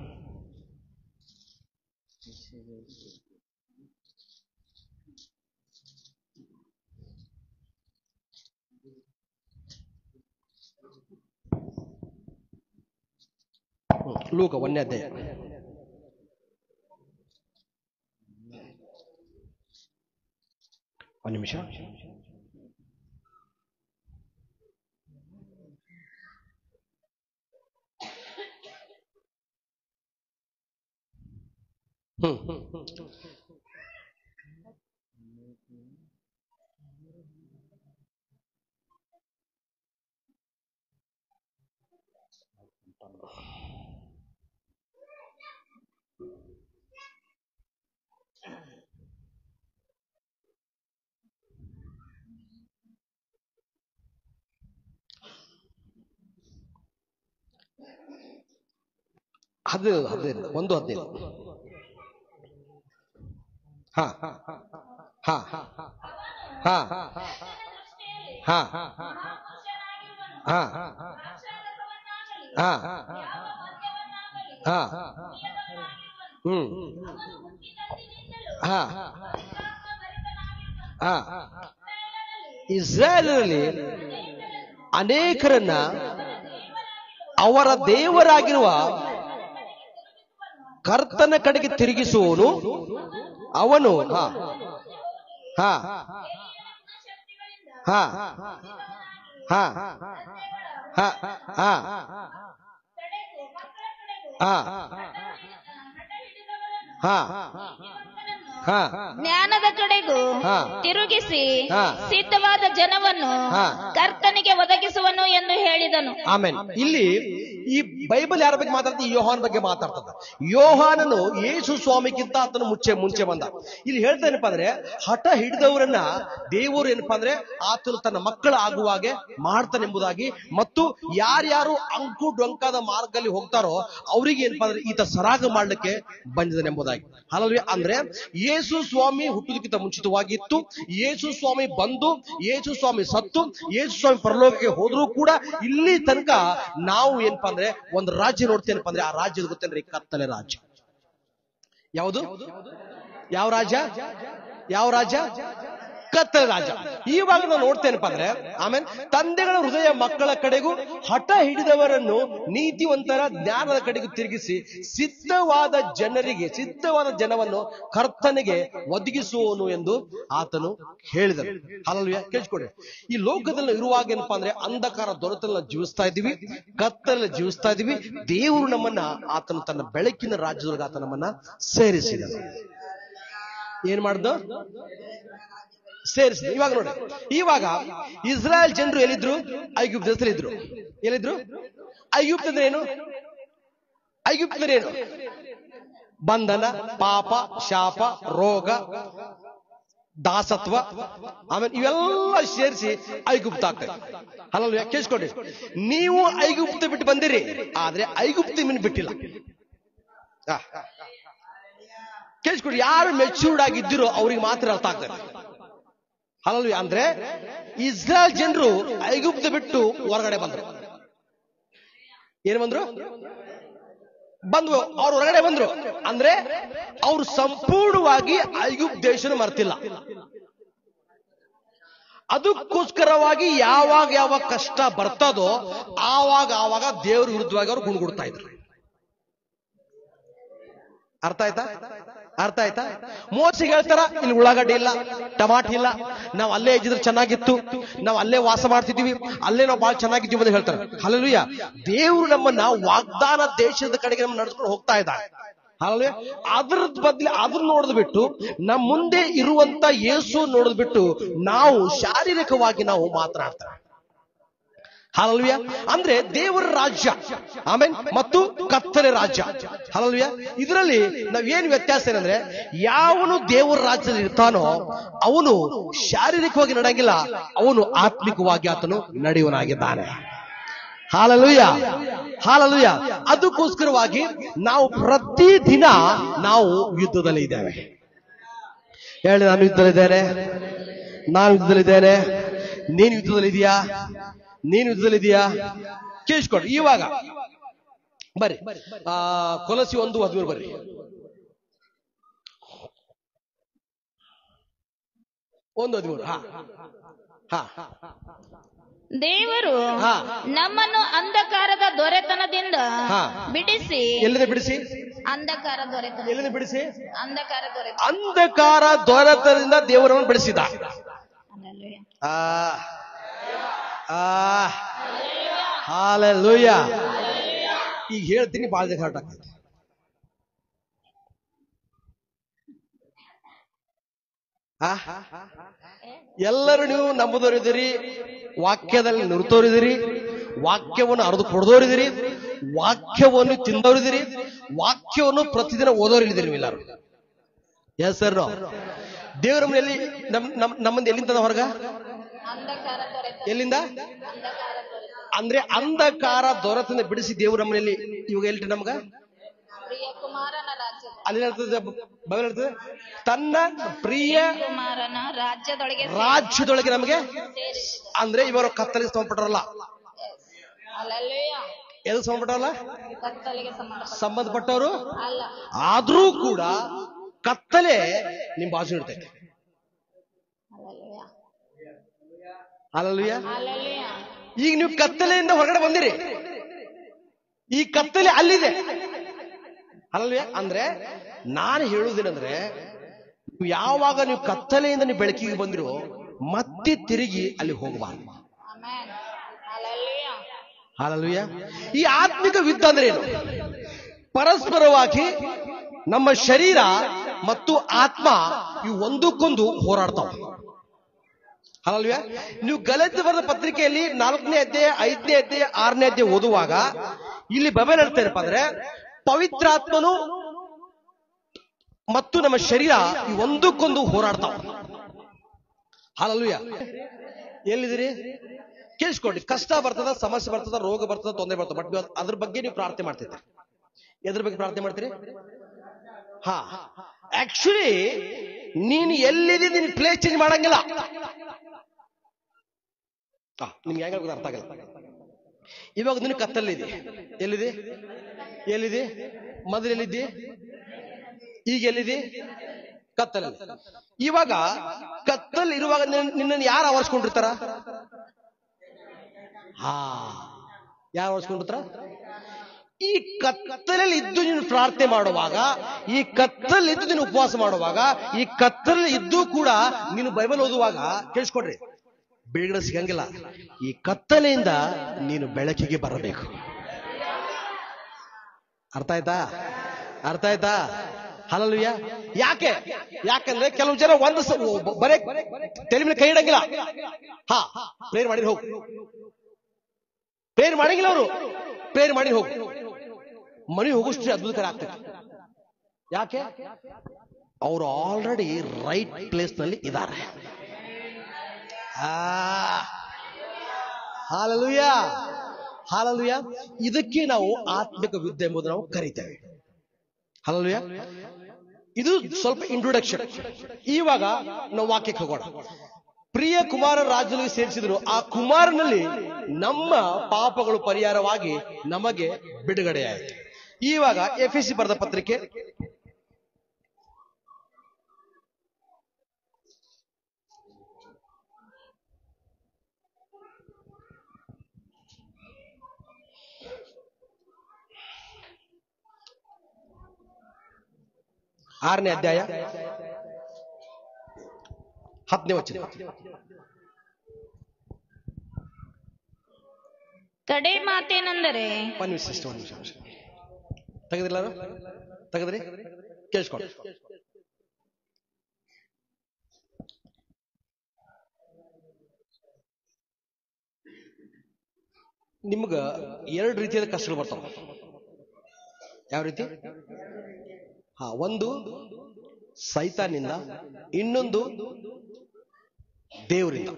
ಹ್ಮ್, ಲೂಕ ಒಂದನೇ ಅಧ್ಯಾಯ ಒಂದು ನಿಮಿಷ ಹ್ಮ್ ಹದಿನೈದು ಹದಿನೈದು ಒಂದು ಹದಿನೈದು ಹಾ ಹಾ ಹಾ ಹಾ ಹಾ ಹಾ ಹಾ ಹಾ ಹ್ಮ್ ಹಾ ಹಾ ಇಸ್ರಾಯೇಲರಲ್ಲಿ ಅನೇಕರನ್ನ ಅವರ ದೇವರಾಗಿರುವ ಕರ್ತನ ಕಡೆಗೆ ತಿರುಗಿಸುವವನು ಅವನು ಹಾ ಹಾ ಹಾ ಹಾ ಹಾ ಹಾ ಹಾ ಹಾ ಹಾ ಜ್ಞಾನದ ಕಡೆಗೂ ಹಾ. ತಿರುಗಿಸಿ ಹಾ. ಸಿದ್ಧವಾದ ಜನವನ್ನು ಹಾ. ಕರ್ತನಿಗೆ ಒದಗಿಸುವನು ಎಂದು ಹೇಳಿದನು ಆಮೇನ್ ಇಲ್ಲಿ ಈ ಬೈಬಲ್ ಯಾರ ಬಗ್ಗೆ ಮಾತಾಡ್ತಾ ಯೋಹಾನ್ ಬಗ್ಗೆ ಮಾತಾಡ್ತದ ಯೋಹಾನನು ಯೇಸು ಸ್ವಾಮಿಗಿಂತ ಆತನು ಮುಂಚೆ ಮುಂಚೆ ಬಂದ ಇಲ್ಲಿ ಹೇಳ್ತಾ ಏನಪ್ಪಾ ಅಂದ್ರೆ ಹಠ ಹಿಡಿದವರನ್ನ ದೇವರು ಏನಪ್ಪಾ ಅಂದ್ರೆ ಆತನು ತನ್ನ ಮಕ್ಕಳ ಆಗುವಾಗೆ ಮಾಡ್ತಾನೆಂಬುದಾಗಿ ಮತ್ತು ಯಾರ್ಯಾರು ಅಂಕು ಡೊಂಕಾದ ಮಾರ್ಗದಲ್ಲಿ ಹೋಗ್ತಾರೋ ಅವರಿಗೆ ಏನಪ್ಪಾ ಅಂದ್ರೆ ಈತ ಸರಾಗ ಮಾಡ್ಲಿಕ್ಕೆ ಬಂದಿದನೆಂಬುದಾಗಿ ಅಲ್ಲವೇ ಅಂದ್ರೆ ಯೇಸು ಸ್ವಾಮಿ ಹುಟ್ಟುವುದಕ್ಕಿಂತ ಮುಂಚಿತವಾಗಿತ್ತು ಯೇಸು ಸ್ವಾಮಿ ಬಂದು ಯೇಸು ಸ್ವಾಮಿ ಸತ್ತು ಯೇಸು ಸ್ವಾಮಿ ಪರಲೋಕಕ್ಕೆ ಹೋದ್ರೂ ಕೂಡ ಇಲ್ಲಿ ತನಕ ನಾವು ಏನಪ್ಪಾ ಅಂದ್ರೆ ಒಂದು ರಾಜ್ಯ ನೋಡ್ತೇನಪ್ಪ ಅಂದ್ರೆ ಆ ರಾಜ್ಯದ ಗೊತ್ತೇನ್ರಿ ಕತ್ತಲೆ ರಾಜ್ಯ ಯಾವುದು ಯಾವ ರಾಜ್ಯ ಯಾವ ರಾಜ್ಯ ಕತ್ತಲೆ ರಾಜ ಇವಾಗ ನಾವು ನೋಡ್ತೇನಪ್ಪ ಅಂದ್ರೆ ಆಮೇಲೆ ತಂದೆಗಳ ಹೃದಯ ಮಕ್ಕಳ ಕಡೆಗೂ ಹಠ ಹಿಡಿದವರನ್ನು ನೀತಿವಂತರ ಜ್ಞಾನದ ಕಡೆಗೂ ತಿರುಗಿಸಿ ಸಿದ್ಧವಾದ ಜನರಿಗೆ ಸಿದ್ಧವಾದ ಜನವನ್ನು ಕರ್ತನಿಗೆ ಒದಗಿಸುವನು ಎಂದು ಆತನು ಹೇಳಿದನು ಅಲ್ಲಲ್ವೇ ಕೇಳಿಸ್ಕೊಡಿ ಈ ಲೋಕದಲ್ಲಿ ಇರುವಾಗ ಏನಪ್ಪಾ ಅಂದ್ರೆ ಅಂಧಕಾರ ದೊರೆತಲ್ಲ ಜೀವಿಸ್ತಾ ಇದ್ದೀವಿ ಕತ್ತಲಲ್ಲಿ ಜೀವಿಸ್ತಾ ಇದ್ದೀವಿ ದೇವರು ನಮ್ಮನ್ನ ಆತನು ತನ್ನ ಬೆಳಕಿನ ರಾಜ್ಯದೊಳಗೆ ಆತ ನಮ್ಮನ್ನ ಸೇರಿಸಿದನು ಏನ್ ಮಾಡ್ದು ಸೇರಿಸಿದ ಇವಾಗ ನೋಡಿ ಇವಾಗ ಇಸ್ರಾಯೇಲ್ ಜನರು ಎಲ್ಲಿದ್ರು ಐಗುಪ್ತ ದೇಶದಲ್ಲಿ ಇದ್ರು ಎಲ್ಲಿದ್ರು ಐಗುಪ್ತ ಅಂದ್ರೆ ಏನು ಐಗುಪ್ತ ಅಂದ್ರೆ ಏನು ಬಂಧನ ಪಾಪ ಶಾಪ ರೋಗ ದಾಸತ್ವ ಆಮೇಲೆ ಇವೆಲ್ಲ ಸೇರಿಸಿ ಐಗುಪ್ತ ಆಗ್ತದೆ ಅಲ್ಲಲ್ವ ಕೇಳಿಸ್ಕೊಡಿ ನೀವು ಐಗುಪ್ತ ಬಿಟ್ಟು ಬಂದಿರಿ ಆದ್ರೆ ಐಗುಪ್ತ ನಿಮ್ಮನ್ನು ಬಿಟ್ಟಿಲ್ಲ ಆ. ಕೇಳಿಸ್ಕೊಡಿ ಯಾರು ಮೆಚ್ಯೂರ್ಡ್ ಆಗಿದ್ದೀರೋ ಅವ್ರಿಗೆ ಮಾತ್ರ ಅರ್ಥ ಆಗ್ತದೆ ಅಲ್ಲಲ್ವಿ ಅಂದ್ರೆ ಇಸ್ರಾಯಲ್ ಜನರು ಐಗುಪ್ತ ಬಿಟ್ಟು ಹೊರಗಡೆ ಬಂದ್ರು ಏನು ಬಂದ್ರು ಬಂದ್ವು ಅವ್ರು ಹೊರಗಡೆ ಬಂದ್ರು ಅಂದ್ರೆ ಅವ್ರು ಸಂಪೂರ್ಣವಾಗಿ ಐಗುಪ್ತ ದೇಶನ ಮರ್ತಿಲ್ಲ ಅದಕ್ಕೋಸ್ಕರವಾಗಿ ಯಾವಾಗ ಯಾವಾಗ ಕಷ್ಟ ಬರ್ತದೋ ಆವಾಗ ಆವಾಗ ದೇವ್ರ ವಿರುದ್ಧವಾಗಿ ಅವ್ರು ಗುಣಗುಡ್ತಾ ಇದ್ರು ಅರ್ಥ ಆಯ್ತಾ ಅರ್ಥ ಆಯ್ತಾ ಮೋಸಿಗೆ ಹೇಳ್ತಾರ ಇಲ್ಲಿ ಉಳ್ಳಾಗಡ್ಡಿ ಇಲ್ಲ ಟಮಾಟಿ ಇಲ್ಲ ನಾವು ಅಲ್ಲೇ ಇದ್ದಿದ್ರೆ ಚೆನ್ನಾಗಿತ್ತು ನಾವು ಅಲ್ಲೇ ವಾಸ ಮಾಡ್ತಿದ್ದೀವಿ ಅಲ್ಲೇ ನಾವು ಬಹಳ ಚೆನ್ನಾಗಿದ್ದೀವಿ ಅಂತ ಹೇಳ್ತಾರೆ ಹಲಲುಯ್ಯ ದೇವರು ನಮ್ಮನ್ನ ವಾಗ್ದಾನ ದೇಶದ ಕಡೆಗೆ ನಮ್ಮ ನಡೆಸ್ಕೊಂಡು ಹೋಗ್ತಾ ಇದ್ದಾರೆ ಹಲಲುಯ್ಯ ಅದ್ರ ಬದ್ಲಿ ಅದ್ರ ನೋಡಿದ್ ಬಿಟ್ಟು ನಮ್ಮ ಮುಂದೆ ಇರುವಂತ ಯೇಸು ನೋಡಿದ್ ಬಿಟ್ಟು ನಾವು ಶಾರೀರಿಕವಾಗಿ ನಾವು ಮಾತನಾಡ್ತೇವೆ ಹಲಲ್ವಿಯ ಅಂದ್ರೆ ದೇವರ ರಾಜ್ಯ ಆಮೇಲೆ ಮತ್ತು ಕತ್ತಲೆ ರಾಜ್ಯ ಹಲಲ್ವಿಯ ಇದರಲ್ಲಿ ನಾವೇನು ವ್ಯತ್ಯಾಸ ಏನಂದ್ರೆ ಯಾವನು ದೇವರ ರಾಜ್ಯದಲ್ಲಿ ಇರ್ತಾನೋ ಅವನು ಶಾರೀರಿಕವಾಗಿ ನಡೆಯಂಗಿಲ್ಲ ಅವನು ಆತ್ಮಿಕವಾಗಿ ಆತನು ನಡೆಯುವನಾಗಿದ್ದಾನೆ ಹಾಲಲುಯ್ಯ ಹಾಲಲುಯ್ಯ ಅದಕ್ಕೋಸ್ಕರವಾಗಿ ನಾವು ಪ್ರತಿದಿನ ನಾವು ಯುದ್ಧದಲ್ಲಿ ಇದ್ದೇವೆ ಹೇಳಿ ನಾನು ಯುದ್ಧದಲ್ಲಿದ್ದೇನೆ ನಾನು ಯುದ್ಧದಲ್ಲಿದ್ದೇನೆ ನೀನು ಯುದ್ಧದಲ್ಲಿ ಇದೆಯಾ ನೀನು ಯುದ್ಧದಲ್ಲಿದೆಯಾ ಕೇಳಿಸ್ಕೊಡ್ರಿ ಇವಾಗ ಬರ್ರಿ ಆ ಕೊಲಸಿ ಒಂದು ಹದಿಮೂರು ಬರ್ರಿ ಒಂದು ಹದಿಮೂರು ಹಾ ಹಾ ದೇವರು ಹಾ. ನಮ್ಮನ್ನು ಅಂಧಕಾರದ ದೊರೆತನದಿಂದ ಹಾ. ಬಿಡಿಸಿ ಎಲ್ಲಿಂದ ಬಿಡಿಸಿ ಅಂಧಕಾರ ದೊರೆತನ ಎಲ್ಲಿಂದ ಬಿಡಿಸಿ ಅಂಧಕಾರ ದೊರೆತ ಅಂಧಕಾರ ದೊರೆತದಿಂದ ದೇವರನ್ನು ಬೆಳೆಸಿದ ಆ ಆ ಹಾಲೆಲೂಯ ಈಗ ಹೇಳ್ತೀನಿ ಬಾಳ ಹೊರಟಾಗ್ತೈತೆ ಆ ಎಲ್ಲರೂ ನೀವು ನಂಬುದವರಿದ್ದೀರಿ ವಾಕ್ಯದಲ್ಲಿ ನಿರ್ತೋರಿದಿರಿ ವಾಕ್ಯವನ್ನು ಅರ್ದು ಕೊಡದವರಿದ್ದೀರಿ ವಾಕ್ಯವನ್ನು ತಿಂದವರಿದ್ದೀರಿ ವಾಕ್ಯವನ್ನು ಪ್ರತಿದಿನ ಓದೋರಿದ್ದೀರಿ ಎಲ್ಲರೂ ಎಸ್ ಸರ್ ದೇವರ ಮನೆಯಲ್ಲಿ ನಮ್ ನಮ್ ನಮ್ಮಂದು ಎಲ್ಲಿಂದ ಹೊರಗ ಅಂಧಕಾರ ದೊರೆತ ಎಲ್ಲಿಂದ ಅಂಧಕಾರ ದೊರೆತ ಅಂದ್ರೆ ಅಂಧಕಾರ ದೊರೆತನ ಬಿಡಿಸಿ ದೇವರ ಮನೆಯಲ್ಲಿ ಇವಾಗ ಎಲ್ರಿ ನಮ್ಗ ಪ್ರಿಯ ಕುಮಾರನ ರಾಜ್ಯ ಅಲ್ಲಿ ಹೇಳ್ತದೆ ಬೈಬಲ್ ಹೇಳ್ತದೆ ತನ್ನ ಪ್ರಿಯ ಕುಮಾರನ ರಾಜ್ಯದೊಳಗೆ ರಾಜ್ಯದೊಳಗೆ ನಮಗೆ ಸೇರಿಸಿದ ಅಂದ್ರೆ ಇವರು ಕತ್ತಲಿಗೆ ಸಂಬಂಧಪಟ್ಟರಲ್ಲ ಅಲ್ಲಲ್ಲೇಯ ಎದು ಸಂಬಂಧಪಟ್ಟರಲ್ಲ ಕತ್ತಲಿಗೆ ಸಂಬಂಧಪಟ್ಟ ಸಂಬಂಧಪಟ್ಟವರು ಅಲ್ಲ ಆದ್ರೂ ಕೂಡ ಕತ್ತಲೆ ನಿಮ್ ಬಾಜು ಇರ್ತೈತೆ ಅಲ್ಲಲ್ಲೇಯ ಅಲ್ಲಲ್ವಿಯ ಅಲ್ಲಲ್ಲೇಯ ಈಗ ನೀವು ಕತ್ತಲೆಯಿಂದ ಹೊರಗಡೆ ಬಂದಿರಿ ಈ ಕತ್ತಲೆ ಅಲ್ಲಿದೆ ಅಲ್ವೇ ಅಂದ್ರೆ ನಾನು ಹೇಳುವುದೇನಂದ್ರೆ ನೀವು ಯಾವಾಗ ನೀವು ಕತ್ತಲೆಯಿಂದ ನೀವು ಬೆಳಕಿಗೆ ಬಂದಿರೋ ಮತ್ತೆ ತಿರುಗಿ ಅಲ್ಲಿ ಹೋಗಬಾರ್ದು ಆಮೆನ್ ಅಲ್ಲಲ್ಲೇಯ ಹಾಲಲ್ವಿಯ ಈ ಆತ್ಮಿಕ ಯುದ್ಧ ಅಂದ್ರೆ ಏನು ಪರಸ್ಪರವಾಗಿ ನಮ್ಮ ಶರೀರ ಮತ್ತು ಆತ್ಮ ಇವು ಒಂದಕ್ಕೊಂದು ಹೋರಾಡ್ತಾವ ಅಲ್ವ್ಯಾ ನೀವು ಗಲತಿ ಬರೆದ ಪತ್ರಿಕೆಯಲ್ಲಿ ನಾಲ್ಕನೇ ಅಧ್ಯಾಯ ಐದನೇ ಅಧ್ಯಾಯ ಆರನೇ ಅಧ್ಯಾಯ ಓದುವಾಗ ಇಲ್ಲಿ ಬಬೆಲ್ ಹೇಳ್ತಾರಪ್ಪ ಅಂದ್ರೆ ಪವಿತ್ರಾತ್ಮನು ಮತ್ತು ನಮ್ಮ ಶರೀರ ಈ ಒಂದಕ್ಕೊಂದು ಹೋರಾಡ್ತಾವ ಹಾಲಲ್ವಿಯ ಎಲ್ಲಿದ್ದೀರಿ ಕೇಳಿಸ್ಕೊಳ್ಳಿ ಕಷ್ಟ ಬರ್ತದ ಸಮಸ್ಯೆ ಬರ್ತದ ರೋಗ ಬರ್ತದ ತೊಂದರೆ ಬರ್ತದ ಬಟ್ ನೀವು ಅದ್ರ ಬಗ್ಗೆ ನೀವು ಪ್ರಾರ್ಥನೆ ಮಾಡ್ತಿದ್ರಿ ಎದ್ರ ಬಗ್ಗೆ ಪ್ರಾರ್ಥನೆ ಮಾಡ್ತೀರಿ ಹಾ ಆಕ್ಚುಲಿ ನೀನು ಎಲ್ಲಿದೆ ನೀನು ಪ್ಲೇಸ್ ಚೇಂಜ್ ಮಾಡಂಗಿಲ್ಲ ಹಾ ನಿಮ್ಗೆ ಹೆಂಗ ಅರ್ಥ ಆಗಲ್ಲ ಇವಾಗ ನಿನ್ನ ಕತ್ತಲ್ಲಿದೆ ಎಲ್ಲಿದೆ ಎಲ್ಲಿದೆ ಮೊದಲು ಎಲ್ಲಿದ್ದಿ ಈಗ ಎಲ್ಲಿದೆ ಕತ್ತಲಲ್ಲಿ ಇವಾಗ ಕತ್ತಲ್ ಇರುವಾಗ ನಿನ್ನನ್ನು ಯಾರು ಆವರಿಸ್ಕೊಂಡಿರ್ತಾರ ಹಾ ಯಾರು ಆವರಿಸ್ಕೊಂಡಿರ್ತಾರ ಈ ಕತ್ತಲಲ್ಲಿ ಇದ್ದು ನೀನು ಪ್ರಾರ್ಥನೆ ಮಾಡುವಾಗ ಈ ಕತ್ತಲಲ್ಲಿ ಇದ್ದು ನೀನು ಉಪವಾಸ ಮಾಡುವಾಗ ಈ ಕತ್ತಲಲ್ಲಿ ಇದ್ದು ಕೂಡ ನೀನು ಬೈಬಲ್ ಓದುವಾಗ ಕೇಳಿಸ್ಕೊಡ್ರಿ ಬಿಡುಗಡೆ ಸಿಗಂಗಿಲ್ಲ ಈ ಕತ್ತಲೆಯಿಂದ ನೀನು ಬೆಳಕಿಗೆ ಬರಬೇಕು ಅರ್ಥ ಆಯ್ತಾ ಅರ್ಥ ಆಯ್ತಾ ಹಲಲ್ವಿಯ ಯಾಕೆ ಯಾಕಂದ್ರೆ ಕೆಲವು ಜನ ಒಂದು ಸ- ಬ- ಬರೇ ತಲೆ ಮೇಲೆ ಕೈ ಇಡಂಗಿಲ್ಲ ಹಾ ಪ್ರೇರ್ ಮಾಡಿ ಹೋಗು ಪ್ರೇರ್ ಮಾಡಂಗಿಲ್ಲ ಅವರು ಪ್ರೇರ್ ಮಾಡಿ ಹೋಗು ಮನೆ ಹೋಗುಷ್ಟು ಅದ್ಭುತಕರ ಆಗ್ತದೆ ಯಾಕೆ ಅವರು ಆಲ್ರೆಡಿ ರೈಟ್ ಪ್ಲೇಸ್ ನಲ್ಲಿ ಇದ್ದಾರೆ ಹಾಲಲುಯ ಹಾಲಲುಯ ಇದಕ್ಕೆ ನಾವು ಆತ್ಮಿಕ ಯುದ್ಧ ಎಂಬುದು ನಾವು ಕರಿತೇವೆ ಹಾಲಲುಯ ಇದು ಸ್ವಲ್ಪ ಇಂಟ್ರೊಡಕ್ಷನ್ ಇವಾಗ ನಾವು ವಾಕ್ಯಕ್ಕೆ ಹೋಗೋಣ ಪ್ರಿಯ ಕುಮಾರ ರಾಜನಿಗೆ ಸೇರಿಸಿದ್ರು ಆ ಕುಮಾರನಲ್ಲಿ ನಮ್ಮ ಪಾಪಗಳು ಪರಿಹಾರವಾಗಿ ನಮಗೆ ಬಿಡುಗಡೆಯಾಯಿತು ಇವಾಗ ಎಫ್ ಎಸ್ ಸಿ ಬರೆದ ಪತ್ರಿಕೆ ಆರನೇ ಅಧ್ಯಾಯ ಹತ್ತನೇ ವಚನ ಕಡೆ ಮಾತೇನೆಂದರೆ ಒಂದು ನಿಮಿಷ ಅಷ್ಟೇ ಒಂದು ನಿಮಿಷ ಒಂದು ನಿಮಿಷ ತೆಗೆದಿಲ್ಲ ತೆಗೆದ್ರಿ ಕೇಳಿಸ್ಕೊಂಡು ನಿಮ್ಗ ಎರಡು ರೀತಿಯಾದ ಕಷ್ಟಗಳು ಬರ್ತಾವ ಯಾವ ರೀತಿ ಹಾ ಒಂದು ಸೈತಾನಿಂದ ಇನ್ನೊಂದು ದೇವರಿಂದ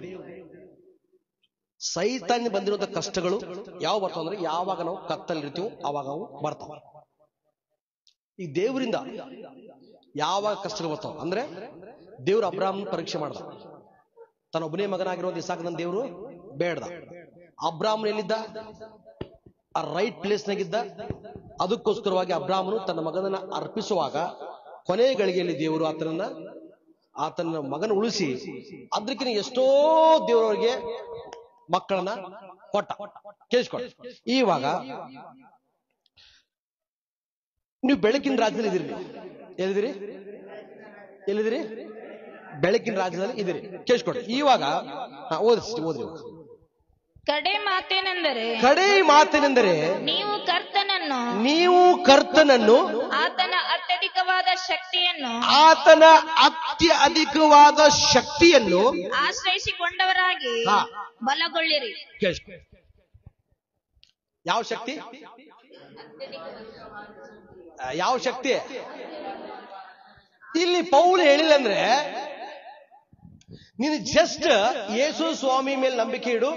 ಸೈತಾನ್ಯ ಬಂದಿರುವಂತ ಕಷ್ಟಗಳು ಯಾವ ಬರ್ತಾವ ಅಂದ್ರೆ ಯಾವಾಗ ನಾವು ಕತ್ತಲ್ಲಿರ್ತೀವೋ ಅವಾಗ ಅವು ಬರ್ತಾವ ಈ ದೇವರಿಂದ ಯಾವಾಗ ಕಷ್ಟಗಳು ಬರ್ತಾವ ಅಂದ್ರೆ ದೇವ್ರ ಅಬ್ರಾಹ್ಮನ್ ಪರೀಕ್ಷೆ ಮಾಡ್ದ ತನ್ನ ಒಬ್ಬನೇ ಮಗನಾಗಿರುವಂತ ಇಸಾಕ್ ನನ್ನ ದೇವರು ಬೇಡ್ದ ಅಬ್ರಾಹ್ಮನ್ ಎಲ್ಲಿದ್ದ ಆ ರೈಟ್ ಪ್ಲೇಸ್ನಾಗಿದ್ದ ಅದಕ್ಕೋಸ್ಕರವಾಗಿ ಅಬ್ರಾಹ್ಮನು ತನ್ನ ಮಗನನ್ನ ಅರ್ಪಿಸುವಾಗ ಕೊನೆ ಗಳಿಗೆಯಲ್ಲಿ ದೇವರು ಆತನನ್ನ ಆತನ ಮಗನ ಉಳಿಸಿ ಅದಕ್ಕಿಂತ ಎಷ್ಟೋ ದೇವರವರಿಗೆ ಮಕ್ಕಳನ್ನ ಕೊಟ್ಟ ಕೇಳಿಸ್ಕೊಟ್ಟ ಇವಾಗ ನೀವು ಬೆಳಕಿನ ರಾಜ್ಯದಲ್ಲಿ ಇದಿರಿ ನೀವು ಎಲ್ಲಿದಿರಿ ಎಲ್ಲಿದಿರಿ ಬೆಳಕಿನ ರಾಜ್ಯದಲ್ಲಿ ಇದಿರಿ ಕೇಳಿಸ್ಕೊಡ್ರಿ ಇವಾಗ ಹಾ, ಓದಿಸಿ ಓದ್ರಿ ಕಡೆ ಮಾತೇನೆಂದರೆ ಕಡೆ ಮಾತಿನೆಂದರೆ ನೀವು ಕರ್ತನನ್ನು ನೀವು ಕರ್ತನನ್ನು ಆತನ ಅತ್ಯಧಿಕವಾದ ಶಕ್ತಿಯನ್ನು ಆತನ ಅತ್ಯಧಿಕವಾದ ಶಕ್ತಿಯನ್ನು ಆಶ್ರಯಿಸಿಕೊಂಡವರಾಗಿ ಹಾ. ಬಲಗೊಳ್ಳಿರಿ ಕೇಳಿಸ್ಕೊ. ಯಾವ ಶಕ್ತಿ ಆ, ಯಾವ ಶಕ್ತಿ ಇಲ್ಲಿ ಪೌಲ್ ಹೇಳಿಲ್ಲ ಅಂದ್ರೆ ನೀನು ಜಸ್ಟ್ ಯೇಸು ಸ್ವಾಮಿ ಮೇಲೆ ನಂಬಿಕೆ ಇಡು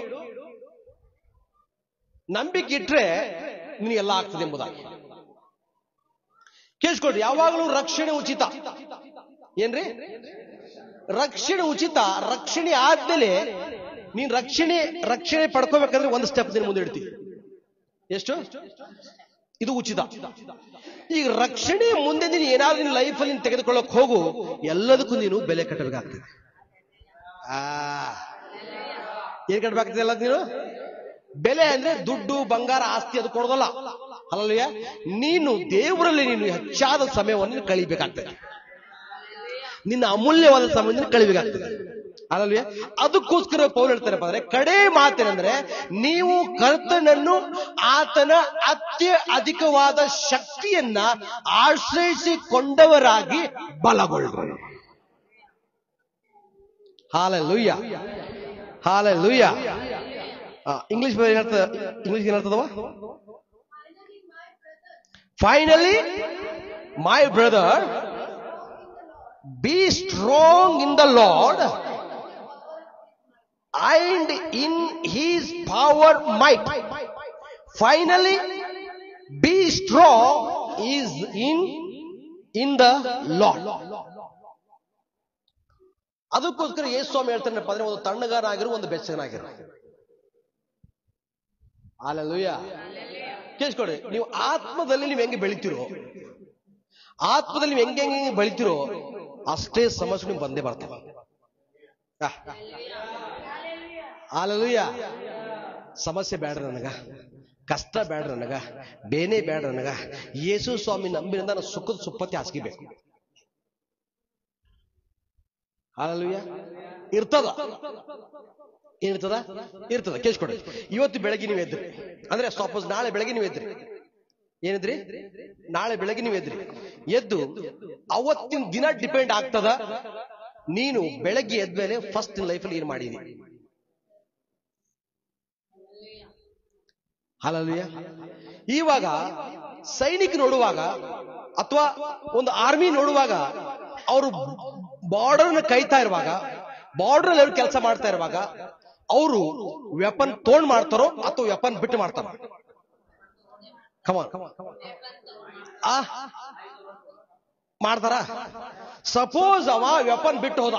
ನಂಬಿಕೆ ಇಟ್ರೆ ನಿನಗೆಲ್ಲ ಆಗ್ತದೆ ಎಂಬುದಾಗಿ ಕೇಳಿಸ್ಕೊಡ್ರಿ ಯಾವಾಗಲೂ ರಕ್ಷಣೆ ಉಚಿತ ಏನ್ರಿ ರಕ್ಷಣೆ ಉಚಿತ ರಕ್ಷಣೆ ಆದ್ಮೇಲೆ ನೀನ್ ರಕ್ಷಣೆ ರಕ್ಷಣೆ ಪಡ್ಕೋಬೇಕಂದ್ರೆ ಒಂದು ಸ್ಟೆಪ್ ನೀನು ಮುಂದೆ ಇಡ್ತೀವಿ ಎಷ್ಟು ಇದು ಉಚಿತ ಈಗ ರಕ್ಷಣೆ ಮುಂದೆ ನೀನು ಏನಾದ್ರೂ ನಿನ್ನ ಲೈಫಲ್ಲಿ ನೀನು ತೆಗೆದುಕೊಳ್ಳಕ್ ಹೋಗು ಎಲ್ಲದಕ್ಕೂ ನೀನು ಬೆಲೆ ಕಟ್ಟಬೇಕಾಗ್ತದೆ ಆ ಏನ್ ಕಟ್ಟಬೇಕಾಗ್ತದೆ ಎಲ್ಲ ನೀನು ಬೆಲೆ ಅಂದ್ರೆ ದುಡ್ಡು ಬಂಗಾರ ಆಸ್ತಿ ಅದು ಕೊಡೋದಲ್ಲ ಅಲ್ಲಲ್ವಯ್ಯ ನೀನು ದೇವರಲ್ಲಿ ನೀನು ಹೆಚ್ಚಾದ ಸಮಯವನ್ನು ನೀನು ಕಳಿಬೇಕಾಗ್ತದೆ ನಿನ್ನ ಅಮೂಲ್ಯವಾದ ಸಮಯವನ್ನು ಕಳಿಬೇಕಾಗ್ತದೆ ಅಲ್ಲಲ್ವೇ ಅದಕ್ಕೋಸ್ಕರ ಪೌಲ್ ಹೇಳ್ತಾರಪ್ಪ ಅಂದ್ರೆ ಕಡೆ ಮಾತೇನೆಂದ್ರೆ ನೀವು ಕರ್ತನನ್ನು ಆತನ ಅತ್ಯ ಅಧಿಕವಾದ ಶಕ್ತಿಯನ್ನ ಆಶ್ರಯಿಸಿಕೊಂಡವರಾಗಿ ಬಲಗೊಳ್ಳ್ರಿ ಹಾಲೆಲೂಯ್ಯ ಹಾಲೆಲೂಯ್ಯ ಇಂಗ್ಲಿಷ್ ಏನರ್ಥ ಇಂಗ್ಲಿಷ್ ಏನರ್ಥದವ finally my brother be strong in the Lord and in his power might. Finally, be strong is in in the Lord. ಅದಕ್ಕೋಸ್ಕರ ಯೇಸು ಸ್ವಾಮಿ ಹೇಳ್ತಾರಪ್ಪ ಅಂದ್ರೆ ಒಂದು ತಣ್ಣಗಾರಾಗಿರು ಒಂದು ಬೆಚ್ಚಗನಾಗಿರು ಅಲ್ಲೂಯ್ಯ ಕೇಳಿಸ್ಕೊಡಿ ನೀವು ಆತ್ಮದಲ್ಲಿ ನೀವು ಹೆಂಗೆ ಬೆಳಿತೀರೋ ಆತ್ಮದಲ್ಲಿ ನೀವು ಹೆಂಗೆ ಹೆಂಗೆ ಬೆಳಿತೀರೋ ಅಷ್ಟೇ ಸಮಸ್ಯೆ ನಿಮ್ಗೆ ಬಂದೇ ಬರ್ತವೆ ಆಲಲುಯ್ಯ ಸಮಸ್ಯೆ ಬೇಡ್ರಿ ನನಗ ಕಷ್ಟ ಬೇಡ್ರಿ ನನಗ ಬೇನೆ ಬೇಡ್ರಿ ನನಗ ಯೇಸು ಸ್ವಾಮಿ ನಂಬಿನಿಂದ ನಾನು ಸುಖದ ಸುಪ್ಪತ್ತಿ ಹಾಸ್ಕಿಬೇಕು ಆಲಲುಯ್ಯ ಇರ್ತದ ಏನಿರ್ತದ ಇರ್ತದ ಕೇಳಿಸ್ಕೊಡಿ ಇವತ್ತು ಬೆಳಗ್ಗೆ ನೀವು ಎದ್ರಿ ಅಂದ್ರೆ ಸಪೋಸ್ ನಾಳೆ ಬೆಳಗ್ಗೆ ನೀವು ಎದ್ರಿ ಏನಿದ್ರಿ ನಾಳೆ ಬೆಳಗ್ಗೆ ನೀವು ಎದ್ರಿ ಎದ್ದು ಅವತ್ತಿನ ದಿನ ಡಿಪೆಂಡ್ ಆಗ್ತದ ನೀನು ಬೆಳಗ್ಗೆ ಎದ್ಮೇಲೆ ಫಸ್ಟ್ ಲೈಫಲ್ಲಿ ಏನ್ ಮಾಡಿದಿ ಹಾಲಲ್ಯ ಇವಾಗ ಸೈನಿಕ ನೋಡುವಾಗ ಅಥವಾ ಒಂದು ಆರ್ಮಿ ನೋಡುವಾಗ ಅವರು ಬಾರ್ಡರ್ನ ಕೈತಾ ಇರುವಾಗ ಬಾರ್ಡರ್ ಅವ್ರು ಕೆಲಸ ಮಾಡ್ತಾ ಇರುವಾಗ ಅವರು ವೆಪನ್ ತೋಣ್ ಮಾಡ್ತಾರೋ ಅಥವಾ ವೆಪನ್ ಬಿಟ್ಟು ಮಾಡ್ತಾರೋ ಕಮಾನ್ ಆ ಮಾಡ್ತಾರ ಸಪೋಸ್ ಅವ ವೆಪನ್ ಬಿಟ್ಟು ಹೋದ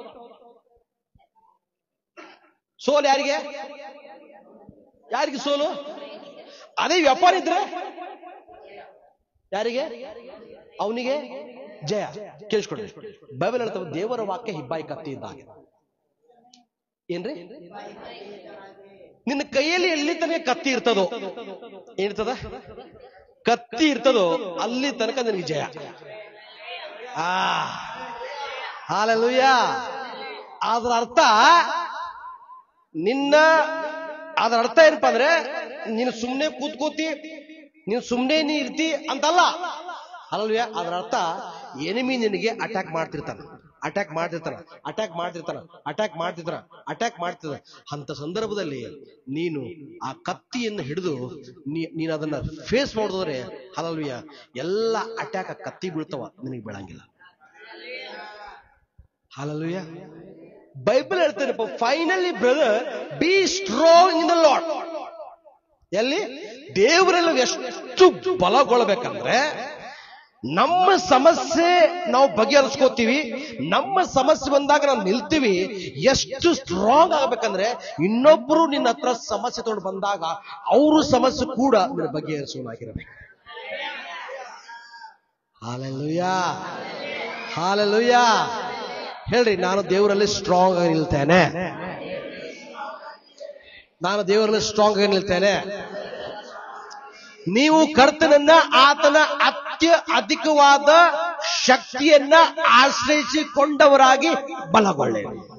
ಸೋಲ್ ಯಾರಿಗೆ ಯಾರಿಗೆ ಸೋಲು ಅದೇ ವೆಪನ್ ಇದ್ರೆ ಯಾರಿಗೆ ಅವನಿಗೆ ಜಯ ಕೇಳಿಸ್ಕೊಡ್ರಿ ಬೈಬಲ್ ಹೇಳ್ತವೆ ದೇವರ ವಾಕ್ಯ ಹಿಬ್ಬಾಯಿ ಕತ್ತಿ ಇದ್ದಾಗ ಏನ್ರಿ ನಿನ್ನ ಕೈಯಲ್ಲಿ ಎಲ್ಲಿ ತನಕ ಕತ್ತಿ ಇರ್ತದೋ ಏನಿರ್ತದ ಕತ್ತಿ ಇರ್ತದೋ ಅಲ್ಲಿ ತನಕ ನಿನಗೆ ಜಯ ಆ ಹಾಲೆಲೂಯ ಅದರ ಅರ್ಥ ನಿನ್ನ ಅದರ ಅರ್ಥ ಏನಪ್ಪಾ ಅಂದ್ರೆ ನೀನು ಸುಮ್ಮನೆ ಕೂತ್ಕೋತಿ ನೀನು ಸುಮ್ಮನೆ ನೀ ಇರ್ತಿ ಅಂತಲ್ಲ ಅಲ್ಲಲ್ವೇ ಅದರ ಅರ್ಥ ಎನಿಮಿ ನಿನಗೆ ಅಟ್ಯಾಕ್ ಮಾಡ್ತಿರ್ತಾನ ಅಟ್ಯಾಕ್ ಮಾಡ್ತಿರ್ತಾನ ಅಟ್ಯಾಕ್ ಮಾಡ್ತಿರ್ತಾನ ಅಟ್ಯಾಕ್ ಮಾಡ್ತಿರ್ತಾನ ಅಟ್ಯಾಕ್ ಮಾಡ್ತಿರ್ತಾನ ಅಂತ ಸಂದರ್ಭದಲ್ಲಿ ನೀನು ಆ ಕತ್ತಿಯನ್ನು ಹಿಡಿದು ನೀನು ಅದನ್ನ ಫೇಸ್ ಮಾಡಿದ್ರೆ ಅಲ್ಲಲ್ವಿಯ ಎಲ್ಲ ಅಟ್ಯಾಕ್ ಆ ಕತ್ತಿ ಬೀಳ್ತಾವ ನಿನಗೆ ಬೀಳಂಗಿಲ್ಲ ಹಾಲಲ್ವಿಯ ಬೈಬಲ್ ಹೇಳ್ತೇನಪ್ಪ finally brother be strong in the lord ಎಲ್ಲಿ ದೇವರೆಲ್ಲ ಎಷ್ಟು ಬಲಗೊಳ್ಬೇಕಂದ್ರೆ ನಮ್ಮ ಸಮಸ್ಯೆ ನಾವು ಬಗೆಹರಿಸ್ಕೋತೀವಿ ನಮ್ಮ ಸಮಸ್ಯೆ ಬಂದಾಗ ನಾವು ನಿಲ್ತೀವಿ ಎಷ್ಟು ಸ್ಟ್ರಾಂಗ್ ಆಗ್ಬೇಕಂದ್ರೆ ಇನ್ನೊಬ್ರು ನಿನ್ನ ಹತ್ರ ಸಮಸ್ಯೆ ತಗೊಂಡು ಬಂದಾಗ ಅವರು ಸಮಸ್ಯೆ ಕೂಡ ನಿನ್ನ ಬಗೆಹರಿಸುವನಾಗಿರಬೇಕು ಹಾಲೆಲುಯ್ಯ ಹಾಲೆಲುಯ್ಯ ಹೇಳ್ರಿ ನಾನು ದೇವರಲ್ಲಿ ಸ್ಟ್ರಾಂಗ್ ಆಗಿ ನಿಲ್ತೇನೆ ನಾನು ದೇವರಲ್ಲಿ ಸ್ಟ್ರಾಂಗ್ ಆಗಿ ನಿಲ್ತೇನೆ ನೀವು ಕರ್ತನನ್ನ ಆತನ ಅತ್ಯ ಅಧಿಕವಾದ ಶಕ್ತಿಯನ್ನ ಆಶ್ರಯಿಸಿಕೊಂಡವರಾಗಿ ಬಲಗೊಳ್ಳೆ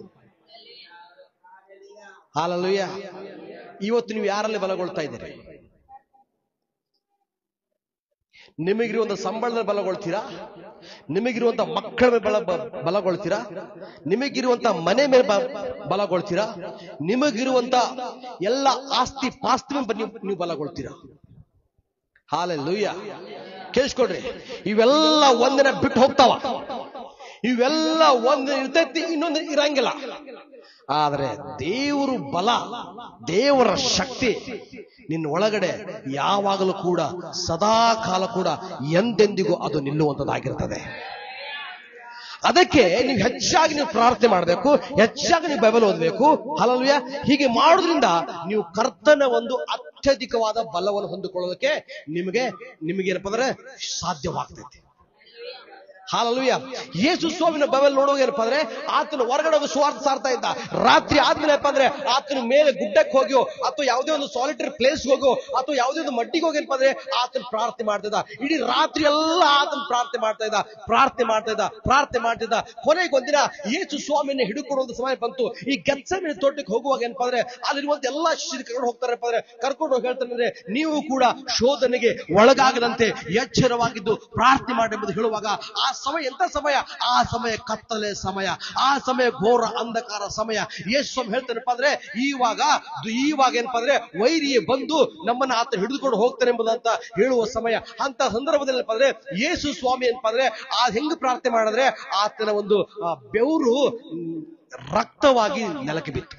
ಹಾಲಲ್ಲೂಯ್ಯ ಇವತ್ತು ನೀವು ಯಾರಲ್ಲಿ ಬಲಗೊಳ್ತಾ ಇದ್ದೀರಿ ನಿಮಗಿರುವಂತ ಸಂಬಳದ ಬಲಗೊಳ್ತೀರಾ ನಿಮಗಿರುವಂತ ಮಕ್ಕಳ ಮೇಲೆ ಬಲ ಬ- ಬಲಗೊಳ್ತೀರಾ ನಿಮಗಿರುವಂತ ಮನೆ ಮೇಲೆ ಬ- ಬಲಗೊಳ್ತೀರಾ ನಿಮಗಿರುವಂತ ಎಲ್ಲ ಆಸ್ತಿ ಪಾಸ್ತಿ ಮೇಲೆ ಬ- ನೀವು ನೀವು ಬಲಗೊಳ್ತೀರಾ ಹಾಲೆಲ್ಲೂಯ್ಯ ಕೇಳಿಸ್ಕೊಡ್ರಿ ಇವೆಲ್ಲ ಒಂದಿನ ಬಿಟ್ಟು ಹೋಗ್ತಾವ ಇವೆಲ್ಲ ಒಂದು ಇರ್ತೈತಿ ಇನ್ನೊಂದು ಇರಂಗಿಲ್ಲ ಆದ್ರೆ ದೇವರು ಬಲ ದೇವರ ಶಕ್ತಿ ನಿನ್ನ ಒಳಗಡೆ ಯಾವಾಗಲೂ ಕೂಡ ಸದಾ ಕಾಲ ಕೂಡ ಎಂದೆಂದಿಗೂ ಅದು ನಿಲ್ಲುವಂತದ್ದಾಗಿರ್ತದೆ ಅದಕ್ಕೆ ನೀವು ಹೆಚ್ಚಾಗಿ ನೀವು ಪ್ರಾರ್ಥನೆ ಮಾಡಬೇಕು ಹೆಚ್ಚಾಗಿ ನೀವು ಬೈಬಲ್ ಓದಬೇಕು ಹಲಲ್ಯ ಹೀಗೆ ಮಾಡೋದ್ರಿಂದ ನೀವು ಕರ್ತನ ಒಂದು ಅತ್ಯಧಿಕವಾದ ಬಲವನ್ನು ಹೊಂದಿಕೊಳ್ಳೋದಕ್ಕೆ ನಿಮಗೆ ನಿಮಗೇನಪ್ಪ ಅಂದ್ರೆ ಸಾಧ್ಯವಾಗ್ತೈತಿ ಹಾಲಲುಯ್ಯ ಯೇಸು ಸ್ವಾಮಿನ ಬೈಬಲ್ ನೋಡುವಾಗ ಏನಪ್ಪ ಅಂದ್ರೆ ಆತನ ಹೊರಗಡೆ ಹೋಗಿ ಸ್ವಾರ್ಥ ಸಾರ್ತಾ ಇದ್ದ ರಾತ್ರಿ ಆದ್ಮೇಲೆ ಏನಪ್ಪ ಅಂದ್ರೆ ಆತನ ಮೇಲೆ ಗುಡ್ಡಕ್ಕೆ ಹೋಗ್ಯೋ ಅಥವಾ ಯಾವುದೇ ಒಂದು ಸಾಲಿಟರಿ ಪ್ಲೇಸ್ ಹೋಗೋ ಅಥವಾ ಯಾವುದೇ ಒಂದು ಮಟ್ಟಿಗೆ ಹೋಗಿ ಏನಪ್ಪ ಅಂದ್ರೆ ಆತನ ಪ್ರಾರ್ಥನೆ ಮಾಡ್ತಿದ್ದ ಇಡೀ ರಾತ್ರಿ ಎಲ್ಲ ಆತನ ಪ್ರಾರ್ಥನೆ ಮಾಡ್ತಾ ಇದ್ದ ಪ್ರಾರ್ಥನೆ ಮಾಡ್ತಾ ಇದ್ದ ಪ್ರಾರ್ಥನೆ ಮಾಡ್ತಿದ್ದ ಕೊನೆಗೆ ಒಂದಿನ ಯೇಸು ಸ್ವಾಮಿನ ಹಿಡ್ಕೊಳ್ಳುವಂತ ಸಮಯ ಬಂತು ಈ ಗೆಚ್ಚಮಿನ ತೋಟಕ್ಕೆ ಹೋಗುವಾಗ ಏನಪ್ಪ ಅಂದ್ರೆ ಅಲ್ಲಿರುವಂತ ಎಲ್ಲಾ ಶಿಷ್ಯರು ಕರ್ಕೊಂಡು ಹೋಗ್ತಾರಪ್ಪ ಅಂದ್ರೆ ಕರ್ಕೊಂಡು ಹೋಗಿ ಹೇಳ್ತಾರೆ ಅಂದ್ರೆ ನೀವು ಕೂಡ ಶೋಧನೆಗೆ ಒಳಗಾಗದಂತೆ ಎಚ್ಚರವಾಗಿದ್ದು ಪ್ರಾರ್ಥನೆ ಮಾಡಿ ಎಂಬುದು ಹೇಳುವಾಗ ಆ ಸಮಯ ಎಂತ ಸಮಯ ಆ ಸಮಯ ಕತ್ತಲೆ ಸಮಯ ಆ ಸಮಯ ಘೋರ ಅಂಧಕಾರ ಸಮಯ ಯೇಸು ಸ್ವಾಮಿ ಹೇಳ್ತಾನಪ್ಪ ಅಂದ್ರೆ ಇವಾಗ ಇವಾಗ ಏನಪ್ಪ ಅಂದ್ರೆ ವೈರಿಯೇ ಬಂದು ನಮ್ಮನ್ನ ಆತ ಹಿಡಿದುಕೊಂಡು ಹೋಗ್ತಾನೆ ಎಂಬುದಂತ ಹೇಳುವ ಸಮಯ ಅಂತ ಸಂದರ್ಭದಲ್ಲಿ ಏನಪ್ಪ ಅಂದ್ರೆ ಯೇಸು ಸ್ವಾಮಿ ಏನಪ್ಪ ಅಂದ್ರೆ ಆ ಹೆಂಗ್ ಪ್ರಾರ್ಥನೆ ಮಾಡಿದ್ರೆ ಆತನ ಒಂದು ಆ, ಬೆವರು ಮ್, ರಕ್ತವಾಗಿ ನೆಲಕ್ಕೆ ಬಿತ್ತು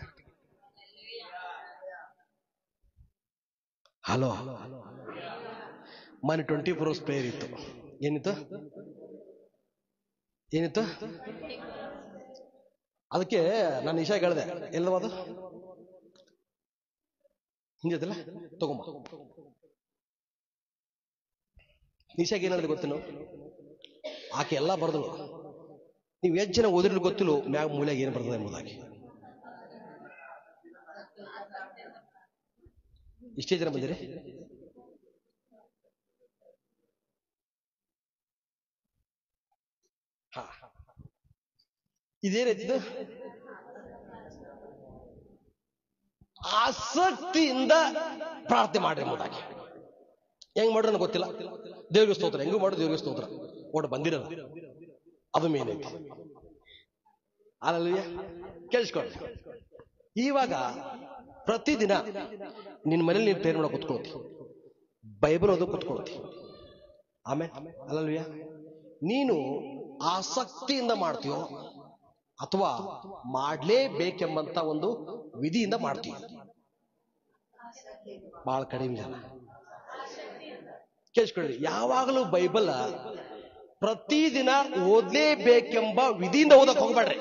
ಹಲೋ ಮನೆ ಟ್ವೆಂಟಿ ಫೋರ್ ಅವರ್ಸ್ ಪ್ರೇಯರ್ ಇತ್ತು ಏನಿತ್ತು ಏನಿತ್ತು ಅದಕ್ಕೆ ನಾನು ವಿಷಯ ಹೇಳಿದೆ ಎಲ್ಲವದು ಹಿಂಗೈತಲ್ಲ ತಗೊಂಬ ನಿಶಾಗ್ ಏನ್ ಹೇಳಿದೆ ಗೊತ್ತೇನು ಆಕೆ ಎಲ್ಲ ಬರ್ದಳು ನೀವು ಎಷ್ಟು ಜನ ಓದಿರ್ಲಿ ಗೊತ್ತಿಲ್ಲ ಮ್ಯಾಗ ಮೂಲೆಗೆ ಏನು ಬರ್ತದೆ ಎಂಬುದಾಗಿ ಇಷ್ಟೇ ಜನ ಬಂದಿರಿ ಹಾ ಇದೇನೈತಿದು ಆಸಕ್ತಿಯಿಂದ ಪ್ರಾರ್ಥನೆ ಮಾಡ್ರಿ ಎಂಬುದಾಗಿ ಹೆಂಗ್ ಮಾಡ್ರಿ ನನಗೆ ಗೊತ್ತಿಲ್ಲ ದೇವ್ರಿಗೆ ಸ್ತೋತ್ರ ಹೆಂಗೂ ಮಾಡು ದೇವ್ರಿಗೆ ಸ್ತೋತ್ರ ಒಟ್ಟು ಬಂದಿರಲ್ಲ ಅದು ಮೇನ್ ಐತಿ ಅಲ್ಲಲ್ವೇ ಕೇಳಿಸ್ಕೊಳ್ಳಿ ಇವಾಗ ಪ್ರತಿದಿನ ನಿನ್ನ ಮನೇಲಿ ನೀನು ಪ್ರೇರಣೆ ಮಾಡೋ ಕುತ್ಕೊಳ್ತಿ ಬೈಬಲ್ ಓದೋ ಕುತ್ಕೊಳ್ತಿ ಆಮೇಲೆ ಅಲ್ಲಲ್ವೇ ನೀನು ಆಸಕ್ತಿಯಿಂದ ಮಾಡ್ತೀಯೋ ಅಥವಾ ಮಾಡ್ಲೇಬೇಕೆಂಬಂತ ಒಂದು ವಿಧಿಯಿಂದ ಮಾಡ್ತೀಯ ಬಹಳ ಕಡಿಮೆ ಜನ ಕೇಳಿಸ್ಕೊಳ್ಳಿ ಯಾವಾಗಲೂ ಬೈಬಲ್ ಪ್ರತಿದಿನ ಓದ್ಲೇಬೇಕೆಂಬ ವಿಧಿಯಿಂದ ಓದಕ್ ಹೋಗ್ಬೇಡ್ರಿ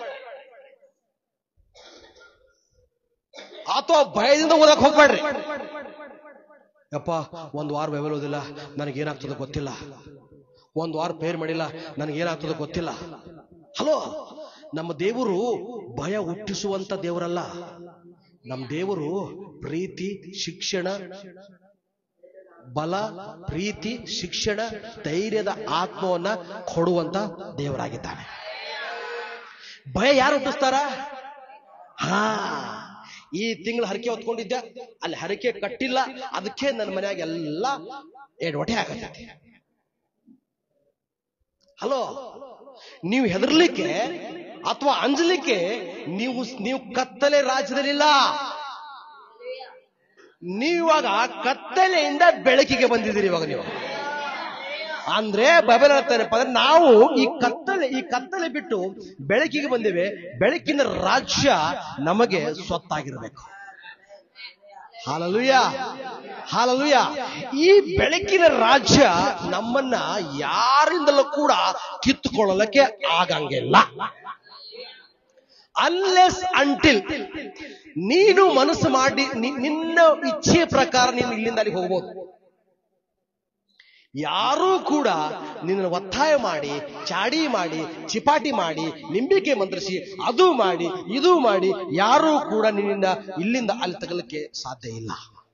ಅಥವಾ ಭಯದಿಂದ ಓದಕ್ ಹೋಗ್ಬೇಡ್ರಿ ಯಪ್ಪ ಒಂದ್ ವಾರ ಬೈಬಲ್ ಓದಿಲ್ಲ ನನಗೇನಾಗ್ತದೆ ಗೊತ್ತಿಲ್ಲ ಒಂದ್ ವಾರ ಪೇರ್ ಮಾಡಿಲ್ಲ ನನಗೇನಾಗ್ತದೆ ಗೊತ್ತಿಲ್ಲ ಹಲೋ ನಮ್ಮ ದೇವರು ಭಯ ಹುಟ್ಟಿಸುವಂತ ದೇವರಲ್ಲ ನಮ್ಮ ದೇವರು ಪ್ರೀತಿ ಶಿಕ್ಷಣ ಬಲ ಪ್ರೀತಿ ಶಿಕ್ಷಣ ಧೈರ್ಯದ ಆತ್ಮವನ್ನ ಕೊಡುವಂತ ದೇವರಾಗಿದ್ದಾನೆ ಭಯ ಯಾರು ಹುಟ್ಟಿಸ್ತಾರ ಹಾ ಈ ತಿಂಗಳು ಹರಕೆ ಹೊತ್ಕೊಂಡಿದ್ದೆ ಅಲ್ಲಿ ಹರಕೆ ಕಟ್ಟಿಲ್ಲ ಅದಕ್ಕೆ ನನ್ನ ಮನ್ಯಾಗ ಎಲ್ಲ ಎಡವಟೆ ಆಗತ್ತೈತಿ ಹಲೋ ನೀವು ಹೆದರ್ಲಿಕ್ಕೆ ಅಥವಾ ಅಂಜಲಿಕ್ಕೆ ನೀವು ನೀವು ಕತ್ತಲೆ ರಾಜ್ಯದಲ್ಲಿಲ್ಲ ನೀವಾಗ ಕತ್ತಲೆಯಿಂದ ಬೆಳಕಿಗೆ ಬಂದಿದ್ದೀರಿ ಇವಾಗ ನೀವು ಅಂದ್ರೆ ಬೈಬಲ್ ಹೇಳ್ತಾನಪ್ಪ ಅಂದ್ರೆ ನಾವು ಈ ಕತ್ತಲೆ ಈ ಕತ್ತಲೆ ಬಿಟ್ಟು ಬೆಳಕಿಗೆ ಬಂದಿವೆ ಬೆಳಕಿನ ರಾಜ್ಯ ನಮಗೆ ಸ್ವತ್ತಾಗಿರಬೇಕು ಹಾಲಲುಯ ಹಾಲಲುಯ ಈ ಬೆಳಕಿನ ರಾಜ್ಯ ನಮ್ಮನ್ನ ಯಾರಿಂದಲೂ ಕೂಡ ಕಿತ್ತುಕೊಳ್ಳಲಿಕ್ಕೆ ಆಗಂಗಿಲ್ಲ ಅನ್ಲೆಸ್ ಅಂಟಿಲ್ ನೀನು ಮನಸ್ಸು ಮಾಡಿ ನಿ- ನಿನ್ನ ಇಚ್ಛೆಯ ಪ್ರಕಾರ ನೀನು ಇಲ್ಲಿಂದ ಅಲ್ಲಿ ಹೋಗ್ಬೋದು ಯಾರೂ ಕೂಡ ನಿನ್ನನ್ನು ಒತ್ತಾಯ ಮಾಡಿ ಚಾಡಿ ಮಾಡಿ ಚಿಪಾಟಿ ಮಾಡಿ ನಿಂಬಿಕೆ ಮಂತ್ರಿಸಿ ಅದು ಮಾಡಿ ಇದು ಮಾಡಿ ಯಾರೂ ಕೂಡ ನಿನ್ನಿಂದ ಇಲ್ಲಿಂದ ಅಲ್ಲಿ ತಗಲಿಕ್ಕೆ ಸಾಧ್ಯ ಇಲ್ಲ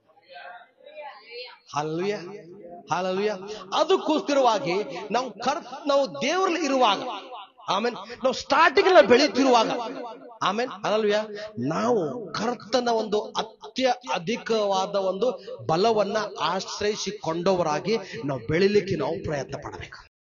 ಹಾಲಲುಯ ಹಾಲಲುಯ ಅದಕ್ಕೋಸ್ಕರವಾಗಿ ನಾವು ಕರ್ ನಾವು ದೇವರಲ್ಲಿ ಇರುವಾಗ ಆಮೇಲೆ ನಾವು ಸ್ಟಾರ್ಟಿಂಗ್ ನಾವು ಬೆಳೀತಿರುವಾಗ ಆಮೇಲೆ ಅಲ್ಲಲ್ವ್ಯ ನಾವು ಕರ್ತನ ಒಂದು ಅತ್ಯ ಅಧಿಕವಾದ ಒಂದು ಬಲವನ್ನ ಆಶ್ರಯಿಸಿಕೊಂಡವರಾಗಿ ನಾವು ಬೆಳಿಲಿಕ್ಕೆ ನಾವು ಪ್ರಯತ್ನ ಪಡಬೇಕು